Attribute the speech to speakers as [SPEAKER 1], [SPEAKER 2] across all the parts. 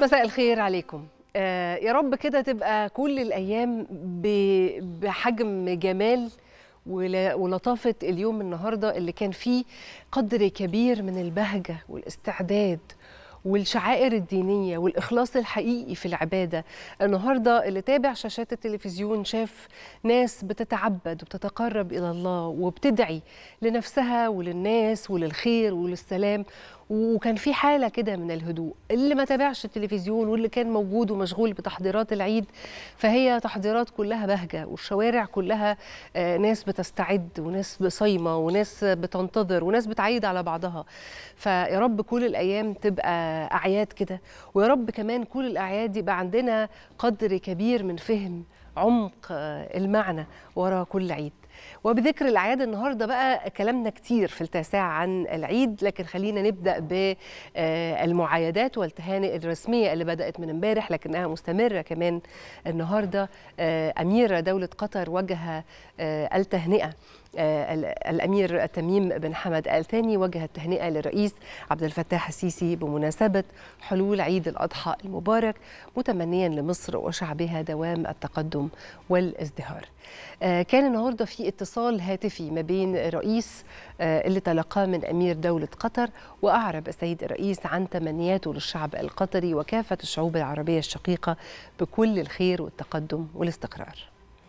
[SPEAKER 1] مساء الخير عليكم آه يا رب كده تبقى كل الأيام ب- بحجم جمال ول- ولطافة اليوم النهاردة اللي كان فيه قدر كبير من البهجة والاستعداد والشعائر الدينية والإخلاص الحقيقي في العبادة النهاردة اللي تابع شاشات التلفزيون شاف ناس بتتعبد وبتتقرب إلى الله وبتدعي لنفسها وللناس وللخير وللسلام وكان في حالة كده من الهدوء اللي ما تابعش التلفزيون واللي كان موجود ومشغول بتحضيرات العيد فهي تحضيرات كلها بهجة والشوارع كلها آه، ناس بتستعد وناس صايمة وناس بتنتظر وناس بتعيد على بعضها فيا رب كل الأيام تبقى أعياد كده ويا رب كمان كل الأعياد يبقى عندنا قدر كبير من فهم عمق آه، المعنى وراء كل عيد وبذكر الأعياد النهاردة بقى كلامنا كتير في التاسعة عن العيد لكن خلينا نبدأ بالمعايدات والتهانئ الرسمية اللي بدأت من امبارح لكنها مستمرة كمان النهاردة آه، أمير دولة قطر وجه آه، التهنئة آه، ال- الأمير تميم بن حمد آل ثاني وجه التهنئة للرئيس عبد الفتاح السيسي بمناسبة حلول عيد الأضحى المبارك متمنيا لمصر وشعبها دوام التقدم والازدهار آه، كان النهارده في اتصال هاتفي ما بين الرئيس آه، اللي تلقاه من امير دوله قطر واعرب السيد الرئيس عن تمنياته للشعب القطري وكافه الشعوب العربيه الشقيقه بكل الخير والتقدم والاستقرار.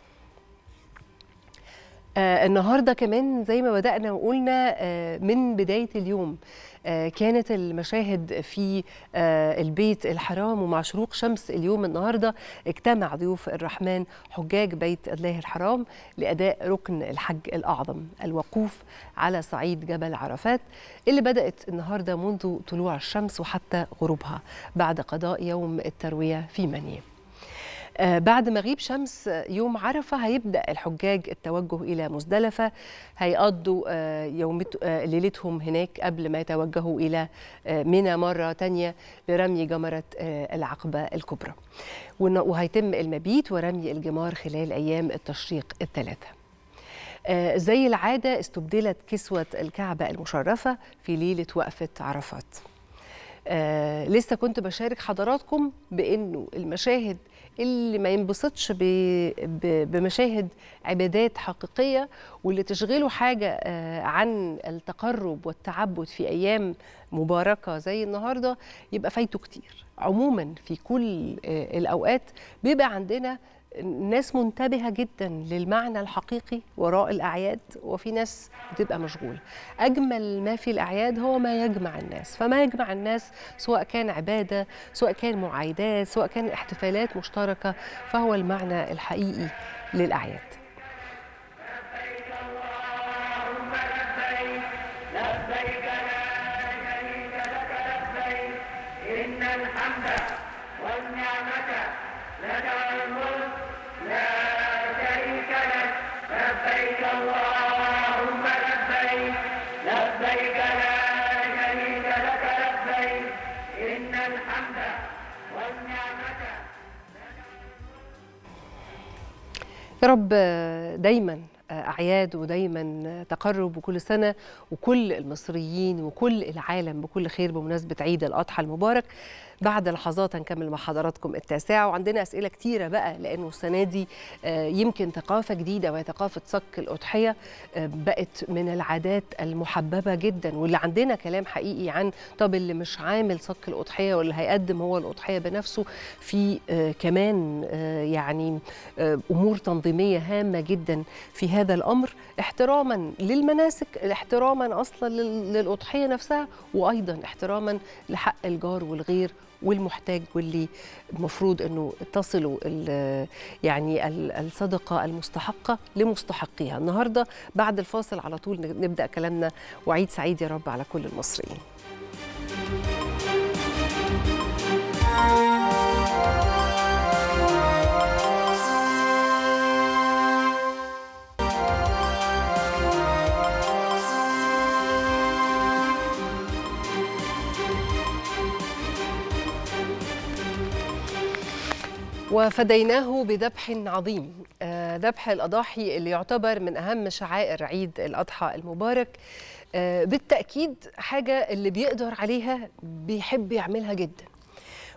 [SPEAKER 1] آه النهارده كمان زي ما بدأنا وقلنا آه من بداية اليوم آه كانت المشاهد في آه البيت الحرام ومع شروق شمس اليوم النهارده اجتمع ضيوف الرحمن حجاج بيت الله الحرام لأداء ركن الحج الأعظم الوقوف على صعيد جبل عرفات اللي بدأت النهارده منذ طلوع الشمس وحتى غروبها بعد قضاء يوم التروية في منيه. آه، بعد مغيب شمس يوم عرفة هيبدأ الحجاج التوجه إلى مزدلفة هيقضوا آه، يومت آه، ليلتهم هناك قبل ما يتوجهوا إلى آه، منى مرة تانية لرمي جمرة آه، العقبة الكبرى ون- وهيتم المبيت ورمي الجمار خلال أيام التشريق الثلاثة آه، زي العادة استبدلت كسوة الكعبة المشرفة في ليلة وقفة عرفات آه لسه كنت بشارك حضراتكم بانه المشاهد اللي ما ينبسطش ب... ب... بمشاهد عبادات حقيقيه واللي تشغله حاجه آه عن التقرب والتعبد في ايام مباركه زي النهارده يبقى فايته كتير عموما في كل آه الاوقات بيبقى عندنا ناس منتبهة جدا للمعنى الحقيقي وراء الأعياد وفي ناس بتبقى مشغولة أجمل ما في الأعياد هو ما يجمع الناس فما يجمع الناس سواء كان عبادة سواء كان معايدات سواء كان احتفالات مشتركة فهو المعنى الحقيقي للأعياد
[SPEAKER 2] إن الحمد والنعمة لك والملك لا شريك لك لبيك اللهم لبيك لبيك لا شريك لك لبيك إن الحمد والنعمة
[SPEAKER 1] يا رب دايما أعياد ودايما تقرب وكل سنة وكل المصريين وكل العالم بكل خير بمناسبة عيد الأضحى المبارك بعد لحظات هنكمل مع حضراتكم التاسعة وعندنا أسئلة كتيرة بقى لأنه السنة دي آه، يمكن ثقافة جديدة وهي ثقافة صك الأضحية آه، بقت من العادات المحببة جدا واللي عندنا كلام حقيقي عن طب اللي مش عامل صك الأضحية واللي هيقدم هو الأضحية بنفسه في آه، كمان آه، يعني آه، أمور تنظيمية هامة جدا في هذا الأمر احتراما للمناسك احتراما أصلا لل- للأضحية نفسها وأيضا احتراما لحق الجار والغير والمحتاج واللي المفروض انه تصلوا ال- يعني ال- الصدقه المستحقه لمستحقيها النهارده بعد الفاصل على طول نبدا كلامنا وعيد سعيد يا رب على كل المصريين وفديناه بذبح عظيم آه، ذبح الأضاحي اللي يعتبر من أهم شعائر عيد الأضحى المبارك آه، بالتأكيد حاجة اللي بيقدر عليها بيحب يعملها جدا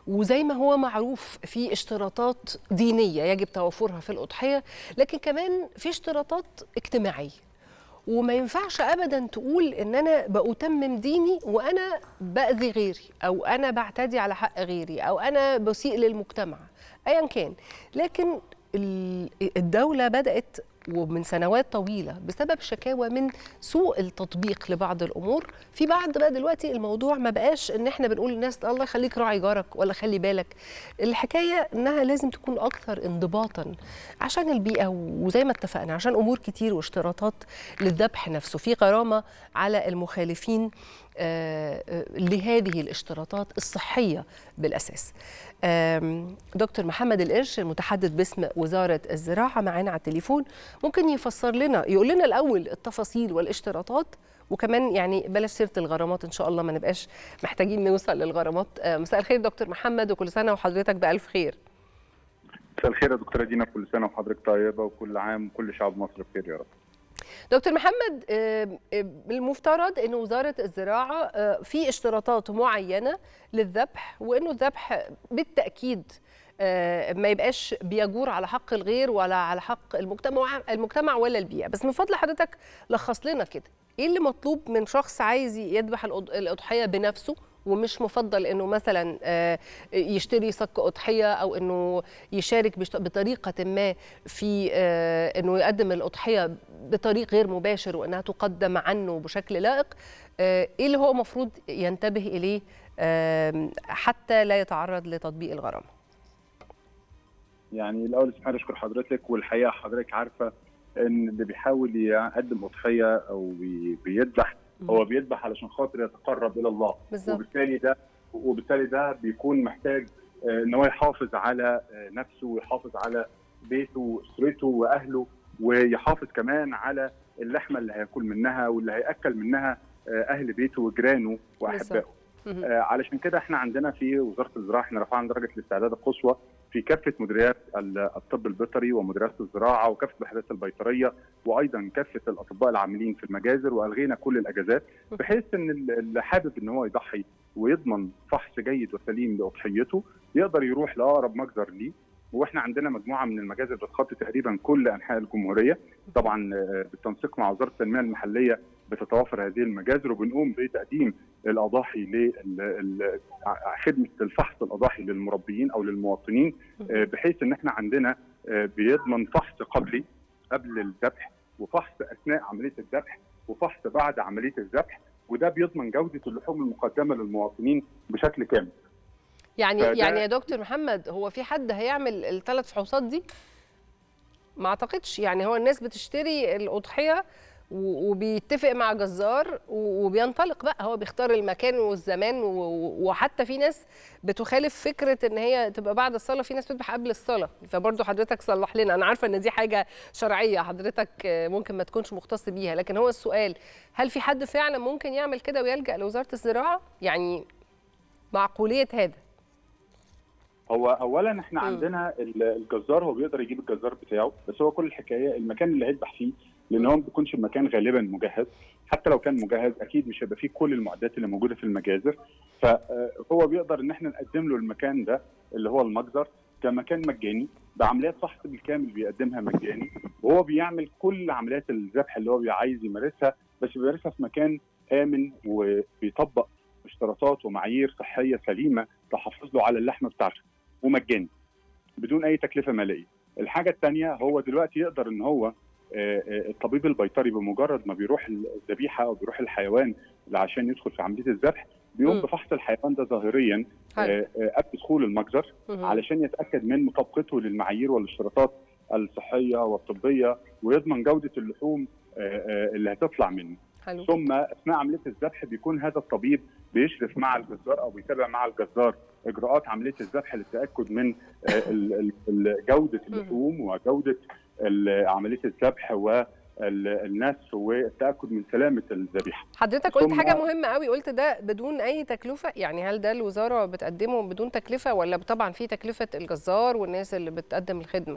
[SPEAKER 1] وزي ما هو معروف في اشتراطات دينيه يجب توفرها في الاضحيه لكن كمان في اشتراطات اجتماعيه وما ينفعش ابدا تقول ان انا بأتمم ديني وانا باذي غيري او انا بعتدي على حق غيري او انا بسيء للمجتمع ايا كان لكن ال- الدوله بدات ومن سنوات طويله بسبب شكاوى من سوء التطبيق لبعض الامور في بعض بقى دلوقتي الموضوع ما بقاش ان احنا بنقول للناس الله يخليك راعي جارك ولا خلي بالك الحكايه انها لازم تكون اكثر انضباطا عشان البيئه وزي ما اتفقنا عشان امور كتير واشتراطات للذبح نفسه في غرامه على المخالفين آه، آه، لهذه الاشتراطات الصحيه بالاساس آم، دكتور محمد القرش المتحدث باسم وزاره الزراعه معانا على التليفون ممكن يفسر لنا يقول لنا الاول التفاصيل والاشتراطات وكمان يعني بلاش سيره الغرامات ان شاء الله ما نبقاش محتاجين نوصل للغرامات آه، مساء الخير دكتور محمد وكل سنه وحضرتك بالف خير
[SPEAKER 3] مساء الخير يا دكتوره دينا كل سنه وحضرتك طيبه وكل عام وكل شعب مصر بخير يا رب
[SPEAKER 1] دكتور محمد آه، آه، المفترض ان وزاره الزراعه آه، في اشتراطات معينه للذبح وانه الذبح بالتاكيد آه، ما يبقاش بيجور على حق الغير ولا على حق المجتمع المجتمع ولا البيئه بس من فضل حضرتك لخص لنا كده ايه اللي مطلوب من شخص عايز يذبح الأض- الاضحيه بنفسه ومش مفضل انه مثلا آه، يشتري صك اضحيه او انه يشارك بشت- بطريقه ما في آه، انه يقدم الاضحيه بطريق غير مباشر وانها تقدم عنه بشكل لائق آه، ايه اللي هو المفروض ينتبه اليه آم، حتى لا يتعرض لتطبيق الغرامه
[SPEAKER 3] يعني الاول اسمح لي اشكر حضرتك والحقيقه حضرتك عارفه ان اللي بيحاول يقدم اضحيه او بي- بيذبح هو بيذبح علشان خاطر يتقرب الى الله
[SPEAKER 1] بالظبط
[SPEAKER 3] وبالتالي ده وبالتالي ده بيكون محتاج آه، ان هو يحافظ على آه، نفسه ويحافظ على بيته واسرته واهله ويحافظ كمان على اللحمه اللي هياكل منها واللي هياكل منها آه، اهل بيته وجيرانه واحبائه
[SPEAKER 1] مهم.
[SPEAKER 3] آه، علشان كده احنا عندنا في وزاره الزراعه احنا رفعنا درجه الاستعداد القصوى في كافه مديريات ال- الطب البيطري ومديريات الزراعه وكافه الوحدات البيطريه وايضا كافه الاطباء العاملين في المجازر والغينا كل الاجازات بحيث ان ال- اللي حابب ان هو يضحي ويضمن فحص جيد وسليم لاضحيته يقدر يروح لاقرب مجزر ليه واحنا عندنا مجموعه من المجازر بتغطي تقريبا كل انحاء الجمهوريه طبعا آه، بالتنسيق مع وزاره التنميه المحليه بتتوافر هذه المجازر وبنقوم بتقديم الاضاحي لخدمه الفحص الاضاحي للمربيين او للمواطنين آه، بحيث ان احنا عندنا آه، بيضمن فحص قبلي قبل الذبح وفحص اثناء عمليه الذبح وفحص بعد عمليه الذبح وده بيضمن جوده اللحوم المقدمه للمواطنين بشكل كامل.
[SPEAKER 1] يعني
[SPEAKER 3] فده-
[SPEAKER 1] يعني يا دكتور محمد هو في حد هيعمل الثلاث فحوصات دي؟ ما اعتقدش يعني هو الناس بتشتري الاضحيه و- وبيتفق مع جزار و- وبينطلق بقى هو بيختار المكان والزمان و- و- وحتى في ناس بتخالف فكره ان هي تبقى بعد الصلاه في ناس بتذبح قبل الصلاه فبرضه حضرتك صلح لنا انا عارفه ان دي حاجه شرعيه حضرتك آه، ممكن ما تكونش مختص بيها لكن هو السؤال هل في حد فعلا ممكن يعمل كده ويلجا لوزاره الزراعه يعني معقوليه هذا
[SPEAKER 3] هو اولا احنا
[SPEAKER 1] مم.
[SPEAKER 3] عندنا ال- الجزار هو بيقدر يجيب الجزار بتاعه بس هو كل الحكايه المكان اللي هيذبح فيه لان هو ما بيكونش المكان غالبا مجهز حتى لو كان مجهز اكيد مش هيبقى فيه كل المعدات اللي موجوده في المجازر فهو بيقدر ان احنا نقدم له المكان ده اللي هو المجزر كمكان مجاني بعمليات فحص بالكامل بيقدمها مجاني وهو بيعمل كل عمليات الذبح اللي هو عايز يمارسها بس بيمارسها في مكان امن وبيطبق اشتراطات ومعايير صحيه سليمه تحافظ له على اللحمه بتاعته ومجاني بدون اي تكلفه ماليه. الحاجه الثانيه هو دلوقتي يقدر ان هو آه، آه، الطبيب البيطري بمجرد ما بيروح الذبيحه او بيروح الحيوان اللي عشان يدخل في عمليه الذبح بيقوم
[SPEAKER 1] مم.
[SPEAKER 3] بفحص الحيوان ده ظاهريا
[SPEAKER 1] حلو.
[SPEAKER 3] آه، آه، قبل دخول المجزر
[SPEAKER 1] مهم.
[SPEAKER 3] علشان يتاكد من مطابقته للمعايير والاشتراطات الصحيه والطبيه ويضمن جوده اللحوم آه، آه، اللي هتطلع منه.
[SPEAKER 1] حلو
[SPEAKER 3] ثم اثناء عمليه الذبح بيكون هذا الطبيب بيشرف مع الجزار او بيتابع مع الجزار اجراءات عمليه الذبح للتاكد من آه، ال- ال- ال- جوده اللحوم وجوده ال- عمليه الذبح والنسف والتاكد من سلامه الذبيحه.
[SPEAKER 1] حضرتك قلت
[SPEAKER 3] ثم-
[SPEAKER 1] حاجة مهمة قوي قلت ده بدون أي تكلفة يعني هل ده الوزارة بتقدمه بدون تكلفة ولا طبعا في تكلفة الجزار والناس اللي بتقدم الخدمة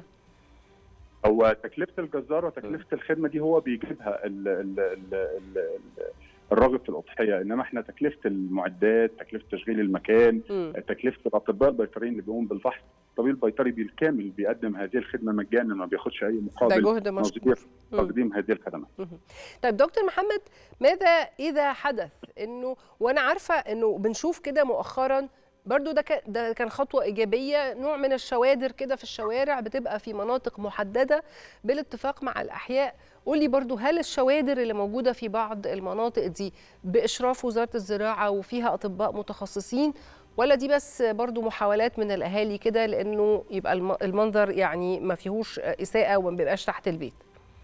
[SPEAKER 3] هو تكلفه الجزار وتكلفه الخدمه دي هو بيجيبها ال ال ال ال ال الراغب في الاضحيه انما احنا تكلفه المعدات تكلفه تشغيل المكان
[SPEAKER 1] مم.
[SPEAKER 3] تكلفه الاطباء البيطريين اللي بيقوموا بالفحص الطبيب البيطري بالكامل بيقدم هذه الخدمه مجانا ما بياخدش اي
[SPEAKER 1] ده
[SPEAKER 3] مقابل
[SPEAKER 1] جهد مشكور
[SPEAKER 3] نظير
[SPEAKER 1] مم.
[SPEAKER 3] تقديم هذه الخدمات
[SPEAKER 1] طيب دكتور محمد ماذا اذا حدث انه وانا عارفه انه بنشوف كده مؤخرا برضو ده كان ده كان خطوه ايجابيه نوع من الشوادر كده في الشوارع بتبقى في مناطق محدده بالاتفاق مع الاحياء قولي برضو هل الشوادر اللي موجوده في بعض المناطق دي باشراف وزاره الزراعه وفيها اطباء متخصصين ولا دي بس برضو محاولات من الاهالي كده لانه يبقى الم- المنظر يعني ما فيهوش اساءه وما بيبقاش تحت البيت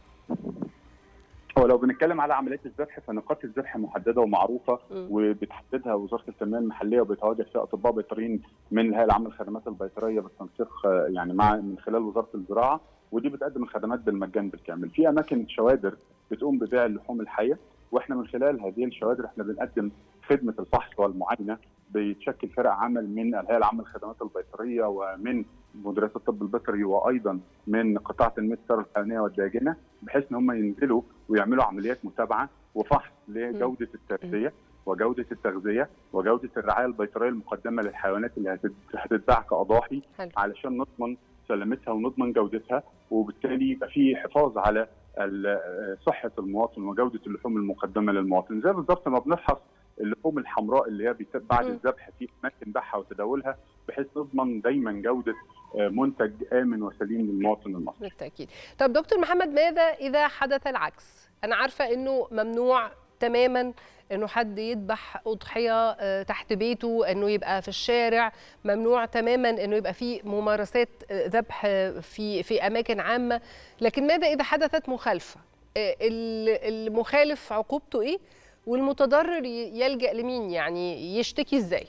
[SPEAKER 3] هو لو بنتكلم على عمليات الذبح فنقاط الذبح محدده ومعروفه
[SPEAKER 1] مم.
[SPEAKER 3] وبتحددها وزاره التنميه المحليه وبيتواجد فيها اطباء بيطريين من الهيئه العامه للخدمات البيطريه بالتنسيق آه، يعني مع من خلال وزاره الزراعه ودي بتقدم الخدمات بالمجان بالكامل. في اماكن شوادر بتقوم ببيع اللحوم الحيه واحنا من خلال هذه الشوادر احنا بنقدم خدمه الفحص والمعاينه بيتشكل فرق عمل من الهيئه العامه للخدمات البيطريه ومن مديريات الطب البيطري وايضا من قطاع تنميه الثروه الحيوانيه والداجنه بحيث ان هم ينزلوا ويعملوا عمليات متابعه وفحص لجوده التغذيه وجوده التغذيه وجوده الرعايه البيطريه المقدمه للحيوانات اللي هتت- هتتباع كاضاحي
[SPEAKER 1] حلو
[SPEAKER 3] علشان نضمن سلامتها ونضمن جودتها وبالتالي يبقى في حفاظ على ال- صحه المواطن وجوده اللحوم المقدمه للمواطن زي بالظبط ما بنفحص اللحوم الحمراء اللي هي بت- بعد
[SPEAKER 1] مم.
[SPEAKER 3] الذبح في اماكن بيعها وتداولها بحيث نضمن دايما جوده آه، منتج امن وسليم للمواطن المصري.
[SPEAKER 1] بالتأكيد طب دكتور محمد ماذا إذا حدث العكس أنا عارفة أنه ممنوع تماما أنه حد يذبح أضحية آه، تحت بيته أنه يبقى في الشارع ممنوع تماما أنه يبقى في ممارسات آه، ذبح آه، في في أماكن عامة لكن ماذا إذا حدثت مخالفة آه، ال- المخالف عقوبته إيه والمتضرر ي- يلجأ لمين يعني يشتكي إزاي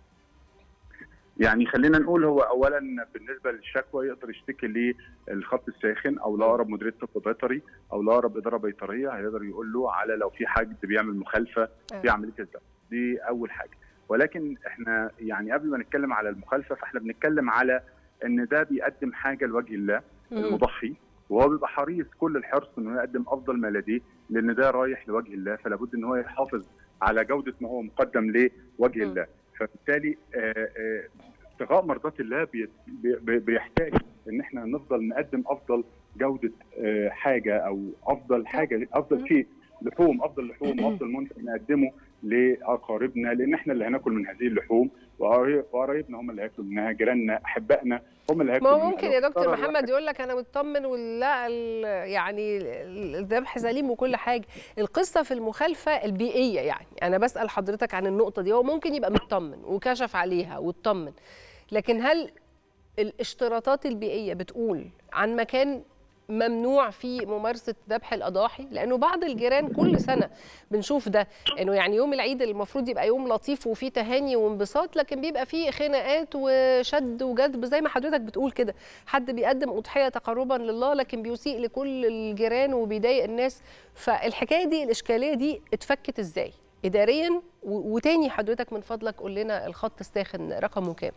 [SPEAKER 3] يعني خلينا نقول هو اولا بالنسبه للشكوى يقدر يشتكي للخط الساخن او لاقرب مديريه طب بيطري او لاقرب اداره بيطريه هيقدر يقول له على لو في حد بيعمل مخالفه في
[SPEAKER 1] آه.
[SPEAKER 3] عمليه الذبح دي اول حاجه ولكن احنا يعني قبل ما نتكلم على المخالفه فاحنا بنتكلم على ان ده بيقدم حاجه لوجه الله
[SPEAKER 1] مم.
[SPEAKER 3] المضحي وهو بيبقى حريص كل الحرص انه يقدم افضل ما لديه لان ده رايح لوجه الله فلا بد ان هو يحافظ على جوده ما هو مقدم لوجه
[SPEAKER 1] مم.
[SPEAKER 3] الله فبالتالي آه، آه، ابتغاء مرضات الله بي- بي- بيحتاج ان احنا نفضل نقدم افضل جوده آه، حاجه او افضل حاجه
[SPEAKER 1] مم.
[SPEAKER 3] افضل شيء لحوم افضل لحوم افضل منتج نقدمه لاقاربنا لان احنا اللي هناكل من هذه اللحوم وقرايب- وقرايبنا هم اللي هياكلوا منها جيراننا احبائنا هم اللي
[SPEAKER 1] ما
[SPEAKER 3] هياكلوا
[SPEAKER 1] هو
[SPEAKER 3] منها
[SPEAKER 1] ممكن
[SPEAKER 3] لو
[SPEAKER 1] يا دكتور
[SPEAKER 3] قرر
[SPEAKER 1] محمد
[SPEAKER 3] واحد-
[SPEAKER 1] يقول لك انا مطمن ولا ال- يعني ال- الذبح سليم وكل حاجه القصه في المخالفه البيئيه يعني انا بسال حضرتك عن النقطه دي هو ممكن يبقى مطمن وكشف عليها واطمن لكن هل الاشتراطات البيئيه بتقول عن مكان ممنوع فيه ممارسه ذبح الاضاحي لانه بعض الجيران كل سنه بنشوف ده انه يعني يوم العيد المفروض يبقى يوم لطيف وفيه تهاني وانبساط لكن بيبقى فيه خناقات وشد وجذب زي ما حضرتك بتقول كده حد بيقدم اضحيه تقربا لله لكن بيسيء لكل الجيران وبيضايق الناس فالحكايه دي الاشكاليه دي اتفكت ازاي اداريا و- وتاني حضرتك من فضلك قول لنا الخط الساخن رقمه كام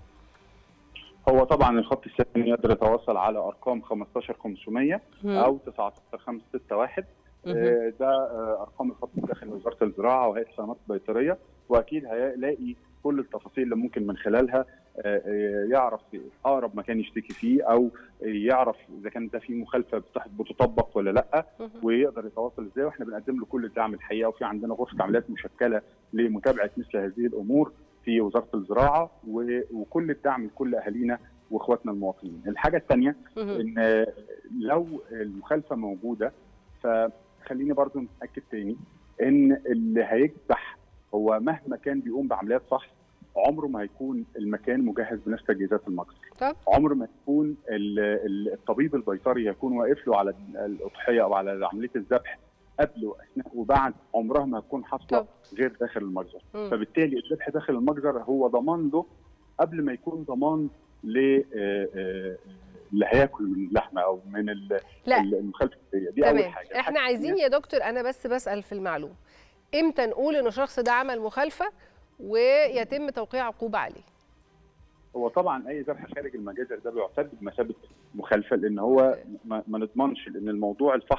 [SPEAKER 3] هو طبعا الخط الساخن يقدر يتواصل على ارقام 15500 او 19561 آه، ده آه، ارقام الخط الساخن لوزاره الزراعه وهيئه الخدمات البيطريه واكيد هيلاقي كل التفاصيل اللي ممكن من خلالها آه، آه، يعرف اقرب مكان يشتكي فيه او يعرف اذا كان ده في مخالفه بتح- بتطبق ولا لا
[SPEAKER 1] مهم.
[SPEAKER 3] ويقدر يتواصل ازاي واحنا بنقدم له كل الدعم الحقيقه وفي عندنا غرفه عمليات مشكله لمتابعه مثل هذه الامور في وزاره الزراعه و- وكل الدعم لكل اهالينا واخواتنا المواطنين. الحاجه الثانيه
[SPEAKER 1] مهم.
[SPEAKER 3] ان لو المخالفه موجوده فخليني برضو نتاكد تاني ان اللي هيذبح هو مهما كان بيقوم بعمليات فحص عمره ما هيكون المكان مجهز بنفس تجهيزات المجزر
[SPEAKER 1] طب.
[SPEAKER 3] عمر ما يكون ال- ال- الطبيب البيطري يكون واقف له على الاضحيه او على عمليه الذبح قبل واثناء وبعد عمرها ما هتكون حاصله
[SPEAKER 1] طب.
[SPEAKER 3] غير داخل المجزر
[SPEAKER 1] مم.
[SPEAKER 3] فبالتالي الذبح داخل المجزر هو ضمان له قبل ما يكون ضمان ل آه، آه، اللي هياكل من اللحمه او من ال-
[SPEAKER 1] لا.
[SPEAKER 3] ال- المخالفه دي دي اول
[SPEAKER 1] تمام
[SPEAKER 3] حاجه
[SPEAKER 1] احنا
[SPEAKER 3] الحاجة
[SPEAKER 1] عايزين
[SPEAKER 3] الثانية،
[SPEAKER 1] يا دكتور انا بس بسال في المعلومه امتى نقول ان الشخص ده عمل مخالفه ويتم توقيع عقوبه عليه
[SPEAKER 3] هو طبعا اي ذبح خارج المجازر ده بيعتد بمثابه مخالفه لان هو ما, ما نضمنش لان الموضوع الفحص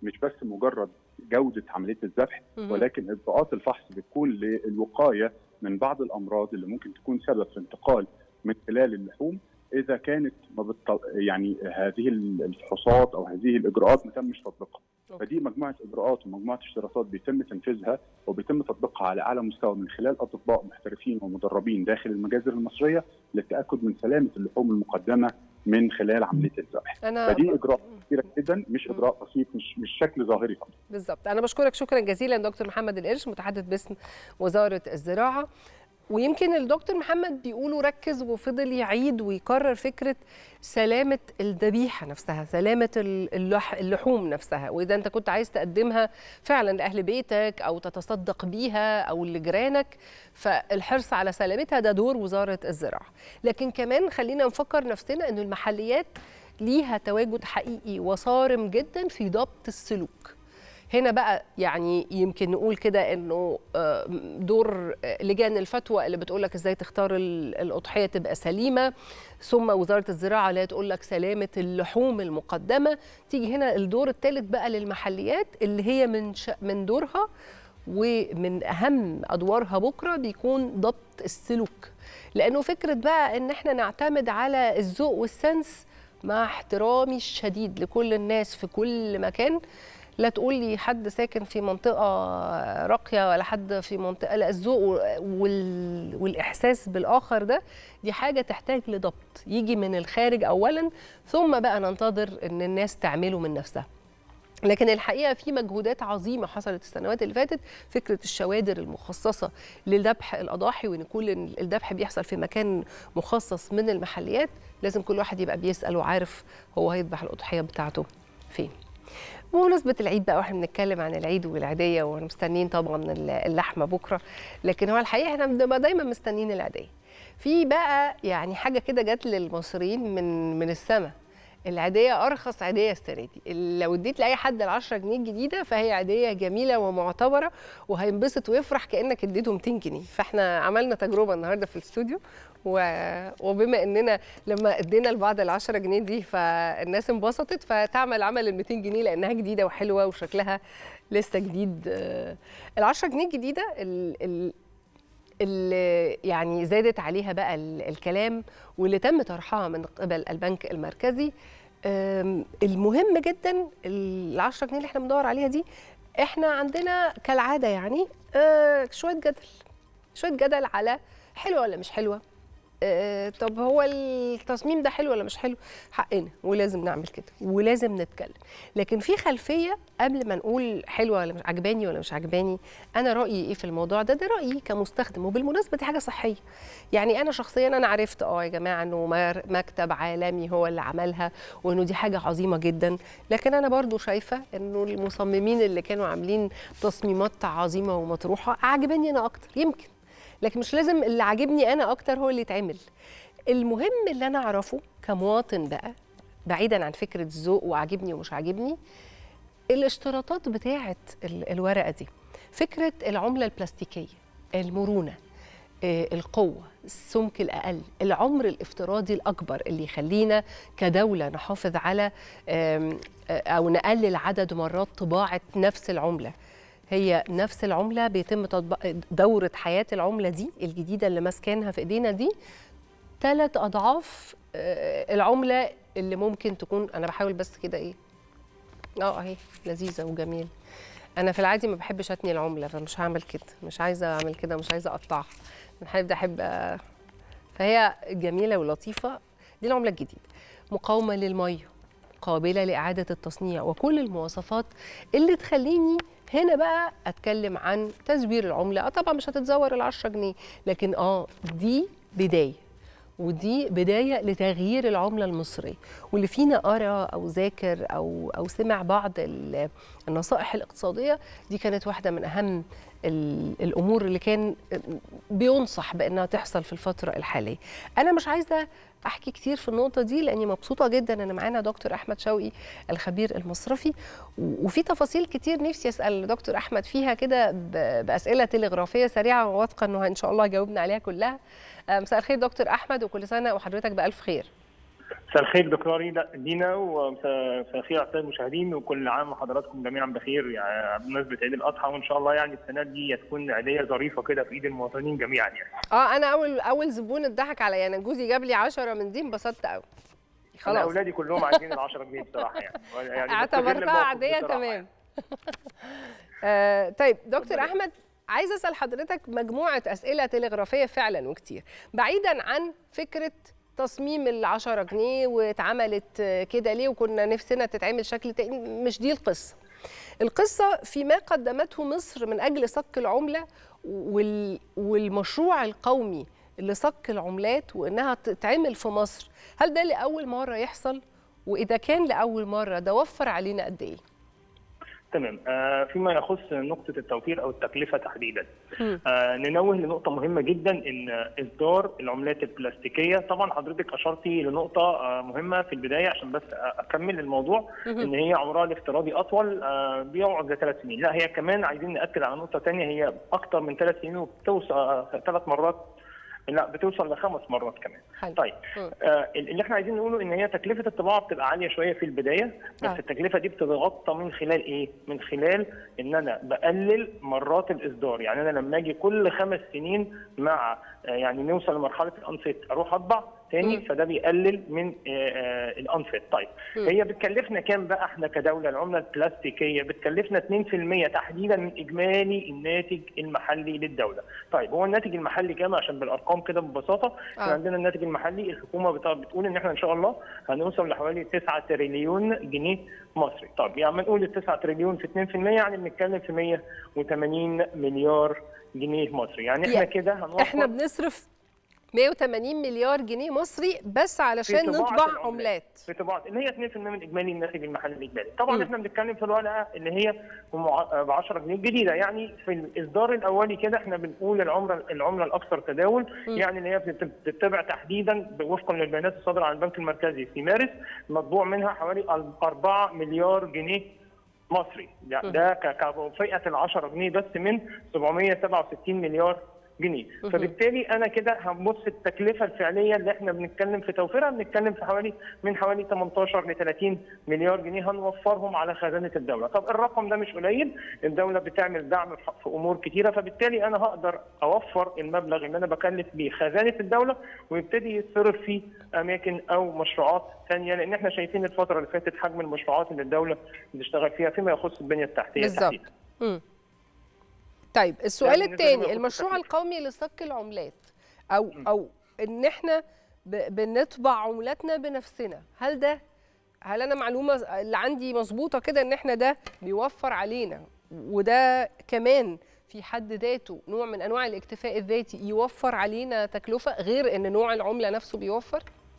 [SPEAKER 3] مش بس مجرد جوده عمليه الذبح
[SPEAKER 1] مهم.
[SPEAKER 3] ولكن اجراءات الفحص بتكون للوقايه من بعض الامراض اللي ممكن تكون سبب في انتقال من خلال اللحوم اذا كانت ما بتط... يعني هذه الفحوصات او هذه الاجراءات ما تمش تطبيقها
[SPEAKER 1] أوكي.
[SPEAKER 3] فدي مجموعه اجراءات ومجموعه اشتراطات بيتم تنفيذها وبيتم تطبيقها على اعلى مستوى من خلال اطباء محترفين ومدربين داخل المجازر المصريه للتاكد من سلامه اللحوم المقدمه من خلال عمليه الذبح
[SPEAKER 1] انا
[SPEAKER 3] فدي اجراء كبيره جدا مش اجراء بسيط مش مش شكل ظاهري فقط
[SPEAKER 1] بالظبط انا بشكرك شكرا جزيلا دكتور محمد القرش متحدث باسم وزاره الزراعه ويمكن الدكتور محمد بيقولوا ركز وفضل يعيد ويكرر فكره سلامه الذبيحه نفسها سلامه اللح اللحوم نفسها واذا انت كنت عايز تقدمها فعلا لاهل بيتك او تتصدق بيها او لجيرانك فالحرص على سلامتها ده دور وزاره الزراعه لكن كمان خلينا نفكر نفسنا انه المحليات ليها تواجد حقيقي وصارم جدا في ضبط السلوك هنا بقى يعني يمكن نقول كده انه آه، دور آه، لجان الفتوى اللي بتقول لك ازاي تختار ال- الاضحيه تبقى سليمه ثم وزاره الزراعه اللي تقول لك سلامه اللحوم المقدمه تيجي هنا الدور الثالث بقى للمحليات اللي هي من ش... من دورها ومن اهم ادوارها بكره بيكون ضبط السلوك لانه فكره بقى ان احنا نعتمد على الذوق والسنس مع احترامي الشديد لكل الناس في كل مكان لا تقول لي حد ساكن في منطقة راقية ولا حد في منطقة لا الذوق وال... والإحساس بالآخر ده دي حاجة تحتاج لضبط يجي من الخارج أولا ثم بقى ننتظر إن الناس تعمله من نفسها لكن الحقيقه في مجهودات عظيمه حصلت السنوات اللي فاتت فكره الشوادر المخصصه لذبح الاضاحي وان كل الذبح بيحصل في مكان مخصص من المحليات لازم كل واحد يبقى بيسال وعارف هو هيذبح الاضحيه بتاعته فين بمناسبة العيد بقى واحنا بنتكلم عن العيد والعيدية ومستنيين طبعا اللحمة بكرة لكن هو الحقيقة احنا بنبقى دايما مستنيين العيدية في بقى يعني حاجة كده جت للمصريين من من السماء العيدية أرخص عيدية السنة دي لو اديت لأي حد ال 10 جنيه الجديدة فهي عيدية جميلة ومعتبرة وهينبسط ويفرح كأنك اديته 200 جنيه فاحنا عملنا تجربة النهاردة في الاستوديو و... وبما اننا لما ادينا لبعض ال 10 جنيه دي فالناس انبسطت فتعمل عمل ال 200 جنيه لانها جديده وحلوه وشكلها لسه جديد ال 10 جنيه الجديده ال... ال... اللي يعني زادت عليها بقى الكلام واللي تم طرحها من قبل البنك المركزي المهم جدا ال 10 جنيه اللي احنا بندور عليها دي احنا عندنا كالعاده يعني شويه جدل شويه جدل على حلوه ولا مش حلوه آه طب هو التصميم ده حلو ولا مش حلو حقنا ولازم نعمل كده ولازم نتكلم لكن في خلفيه قبل ما نقول حلوه ولا مش عجباني ولا مش عجباني انا رايي ايه في الموضوع ده ده رايي كمستخدم وبالمناسبه دي حاجه صحيه يعني انا شخصيا انا عرفت اه يا جماعه انه مكتب عالمي هو اللي عملها وانه دي حاجه عظيمه جدا لكن انا برضو شايفه انه المصممين اللي كانوا عاملين تصميمات عظيمه ومطروحه عجباني انا اكتر يمكن لكن مش لازم اللي عاجبني انا اكتر هو اللي يتعمل المهم اللي انا اعرفه كمواطن بقى بعيدا عن فكره ذوق وعاجبني ومش عاجبني الاشتراطات بتاعه الورقه دي فكره العمله البلاستيكيه المرونه القوة السمك الأقل العمر الافتراضي الأكبر اللي يخلينا كدولة نحافظ على أو نقلل عدد مرات طباعة نفس العملة هي نفس العملة بيتم تطبيق دورة حياة العملة دي الجديدة اللي ماسكينها في ايدينا دي ثلاث أضعاف العملة اللي ممكن تكون أنا بحاول بس كده إيه اه اهي لذيذة وجميلة أنا في العادي ما بحبش أتني العملة فمش هعمل كده مش عايزة أعمل كده مش عايزة أقطعها بحب أحب فهي جميلة ولطيفة دي العملة الجديدة مقاومة للمية قابلة لإعادة التصنيع وكل المواصفات اللي تخليني هنا بقى اتكلم عن تزوير العمله اه طبعا مش هتتزور ال 10 جنيه لكن اه دي بدايه ودي بدايه لتغيير العمله المصريه واللي فينا قرا او ذاكر او او سمع بعض النصائح الاقتصاديه دي كانت واحده من اهم الامور اللي كان بينصح بانها تحصل في الفتره الحاليه انا مش عايزه احكي كتير في النقطه دي لاني مبسوطه جدا ان معانا دكتور احمد شوقي الخبير المصرفي وفي تفاصيل كتير نفسي اسال دكتور احمد فيها كده باسئله تلغرافيه سريعه وواثقه انه ان شاء الله جاوبنا عليها كلها مساء الخير دكتور احمد وكل سنه وحضرتك بالف خير
[SPEAKER 4] مساء الخير دكتور دينا ومساء الخير اعزائي المشاهدين وكل عام وحضراتكم جميعا بخير يعني بمناسبه عيد الاضحى وان شاء الله يعني السنه دي تكون عيديه ظريفه كده في ايد المواطنين جميعا يعني.
[SPEAKER 1] اه انا اول اول زبون اتضحك عليا يعني جوزي جاب لي 10 من دي انبسطت قوي
[SPEAKER 4] انا
[SPEAKER 1] خلاص
[SPEAKER 4] اولادي كلهم عايزين ال 10 جنيه بصراحه يعني. يعني بستغل
[SPEAKER 1] اعتبرتها
[SPEAKER 4] الموقف
[SPEAKER 1] عاديه
[SPEAKER 4] بصراحة
[SPEAKER 1] تمام آه طيب دكتور احمد عايز اسال حضرتك مجموعه اسئله تلغرافيه فعلا وكتير بعيدا عن فكره تصميم ال 10 جنيه واتعملت آه، كده ليه وكنا نفسنا تتعمل شكل تاني مش دي القصه القصه فيما قدمته مصر من اجل صك العمله وال والمشروع القومي لصك العملات وانها تتعمل في مصر هل ده لاول مره يحصل واذا كان لاول مره ده وفر علينا قد ايه
[SPEAKER 4] تمام آه فيما يخص نقطة التوفير أو التكلفة تحديدا
[SPEAKER 1] مم.
[SPEAKER 4] آه ننوه لنقطة مهمة جدا إن إصدار العملات البلاستيكية طبعا حضرتك أشرتي لنقطة آه مهمة في البداية عشان بس أكمل الموضوع
[SPEAKER 1] مهم.
[SPEAKER 4] إن هي عمرها الافتراضي أطول آه بيقعد لثلاث سنين لا هي كمان عايزين نأكد على نقطة تانية هي أكتر من ثلاث سنين وبتوصل آه ثلاث مرات لا بتوصل لخمس مرات كمان
[SPEAKER 1] حلو.
[SPEAKER 4] طيب
[SPEAKER 1] مم.
[SPEAKER 4] آه اللي احنا عايزين نقوله ان هي تكلفه الطباعه بتبقى عاليه شويه في البدايه بس
[SPEAKER 1] آه.
[SPEAKER 4] التكلفه دي بتتغطى من خلال ايه؟ من خلال ان انا بقلل مرات الاصدار، يعني انا لما اجي كل خمس سنين مع آه، يعني نوصل لمرحله الانفيت اروح اطبع تاني
[SPEAKER 1] مم.
[SPEAKER 4] فده بيقلل من آه، آه، الانفيت، طيب
[SPEAKER 1] مم.
[SPEAKER 4] هي بتكلفنا كام بقى احنا كدوله العمله البلاستيكيه بتكلفنا 2% تحديدا من اجمالي الناتج المحلي للدوله، طيب هو الناتج المحلي كام عشان بالارقام كده ببساطه احنا
[SPEAKER 1] آه.
[SPEAKER 4] عندنا الناتج المحلي الحكومه بت- بتقول ان احنا ان شاء الله هنوصل لحوالي 9 تريليون جنيه مصري طب يعني نقول ال 9 تريليون في 2% يعني بنتكلم في 180 مليار جنيه مصري يعني احنا
[SPEAKER 1] يا-
[SPEAKER 4] كده هنوفر
[SPEAKER 1] احنا بنصرف 180 مليار جنيه مصري بس علشان
[SPEAKER 4] في طباعة
[SPEAKER 1] نطبع
[SPEAKER 4] العملات.
[SPEAKER 1] عملات
[SPEAKER 4] في طباعه اللي هي 2% من اجمالي الناتج المحلي الاجمالي طبعا
[SPEAKER 1] مم.
[SPEAKER 4] احنا بنتكلم في الورقه اللي هي ب 10 جنيه جديده يعني في الاصدار الاولي كده احنا بنقول العمله العمله الاكثر تداول
[SPEAKER 1] مم.
[SPEAKER 4] يعني اللي هي بتت- بتتبع تحديدا وفقا للبيانات الصادره عن البنك المركزي في مارس مطبوع منها حوالي 4 مليار جنيه مصري ده,
[SPEAKER 1] مم.
[SPEAKER 4] ده ك- كفئه ال 10 جنيه بس من 767 مليار جنيه
[SPEAKER 1] مهم.
[SPEAKER 4] فبالتالي انا كده هنبص التكلفه الفعليه اللي احنا بنتكلم في توفيرها بنتكلم في حوالي من حوالي 18 ل 30 مليار جنيه هنوفرهم على خزانه الدوله طب الرقم ده مش قليل الدوله بتعمل دعم في في امور كتيره فبالتالي انا هقدر اوفر المبلغ اللي انا بكلف بيه خزانه الدوله ويبتدي يتصرف في اماكن او مشروعات ثانيه لان احنا شايفين الفتره اللي فاتت حجم المشروعات اللي الدوله بتشتغل فيها فيما يخص البنيه التحتيه
[SPEAKER 1] بالظبط.
[SPEAKER 4] تحديدا
[SPEAKER 1] مم. طيب السؤال
[SPEAKER 4] بالنسبة
[SPEAKER 1] الثاني
[SPEAKER 4] لنقطة
[SPEAKER 1] المشروع
[SPEAKER 4] التكلفة.
[SPEAKER 1] القومي لصك العملات او او ان احنا ب- بنطبع عملاتنا بنفسنا هل ده هل انا معلومه اللي عندي مظبوطه كده ان احنا ده بيوفر علينا وده كمان في حد ذاته نوع من انواع الاكتفاء الذاتي يوفر علينا تكلفه غير ان نوع العمله نفسه بيوفر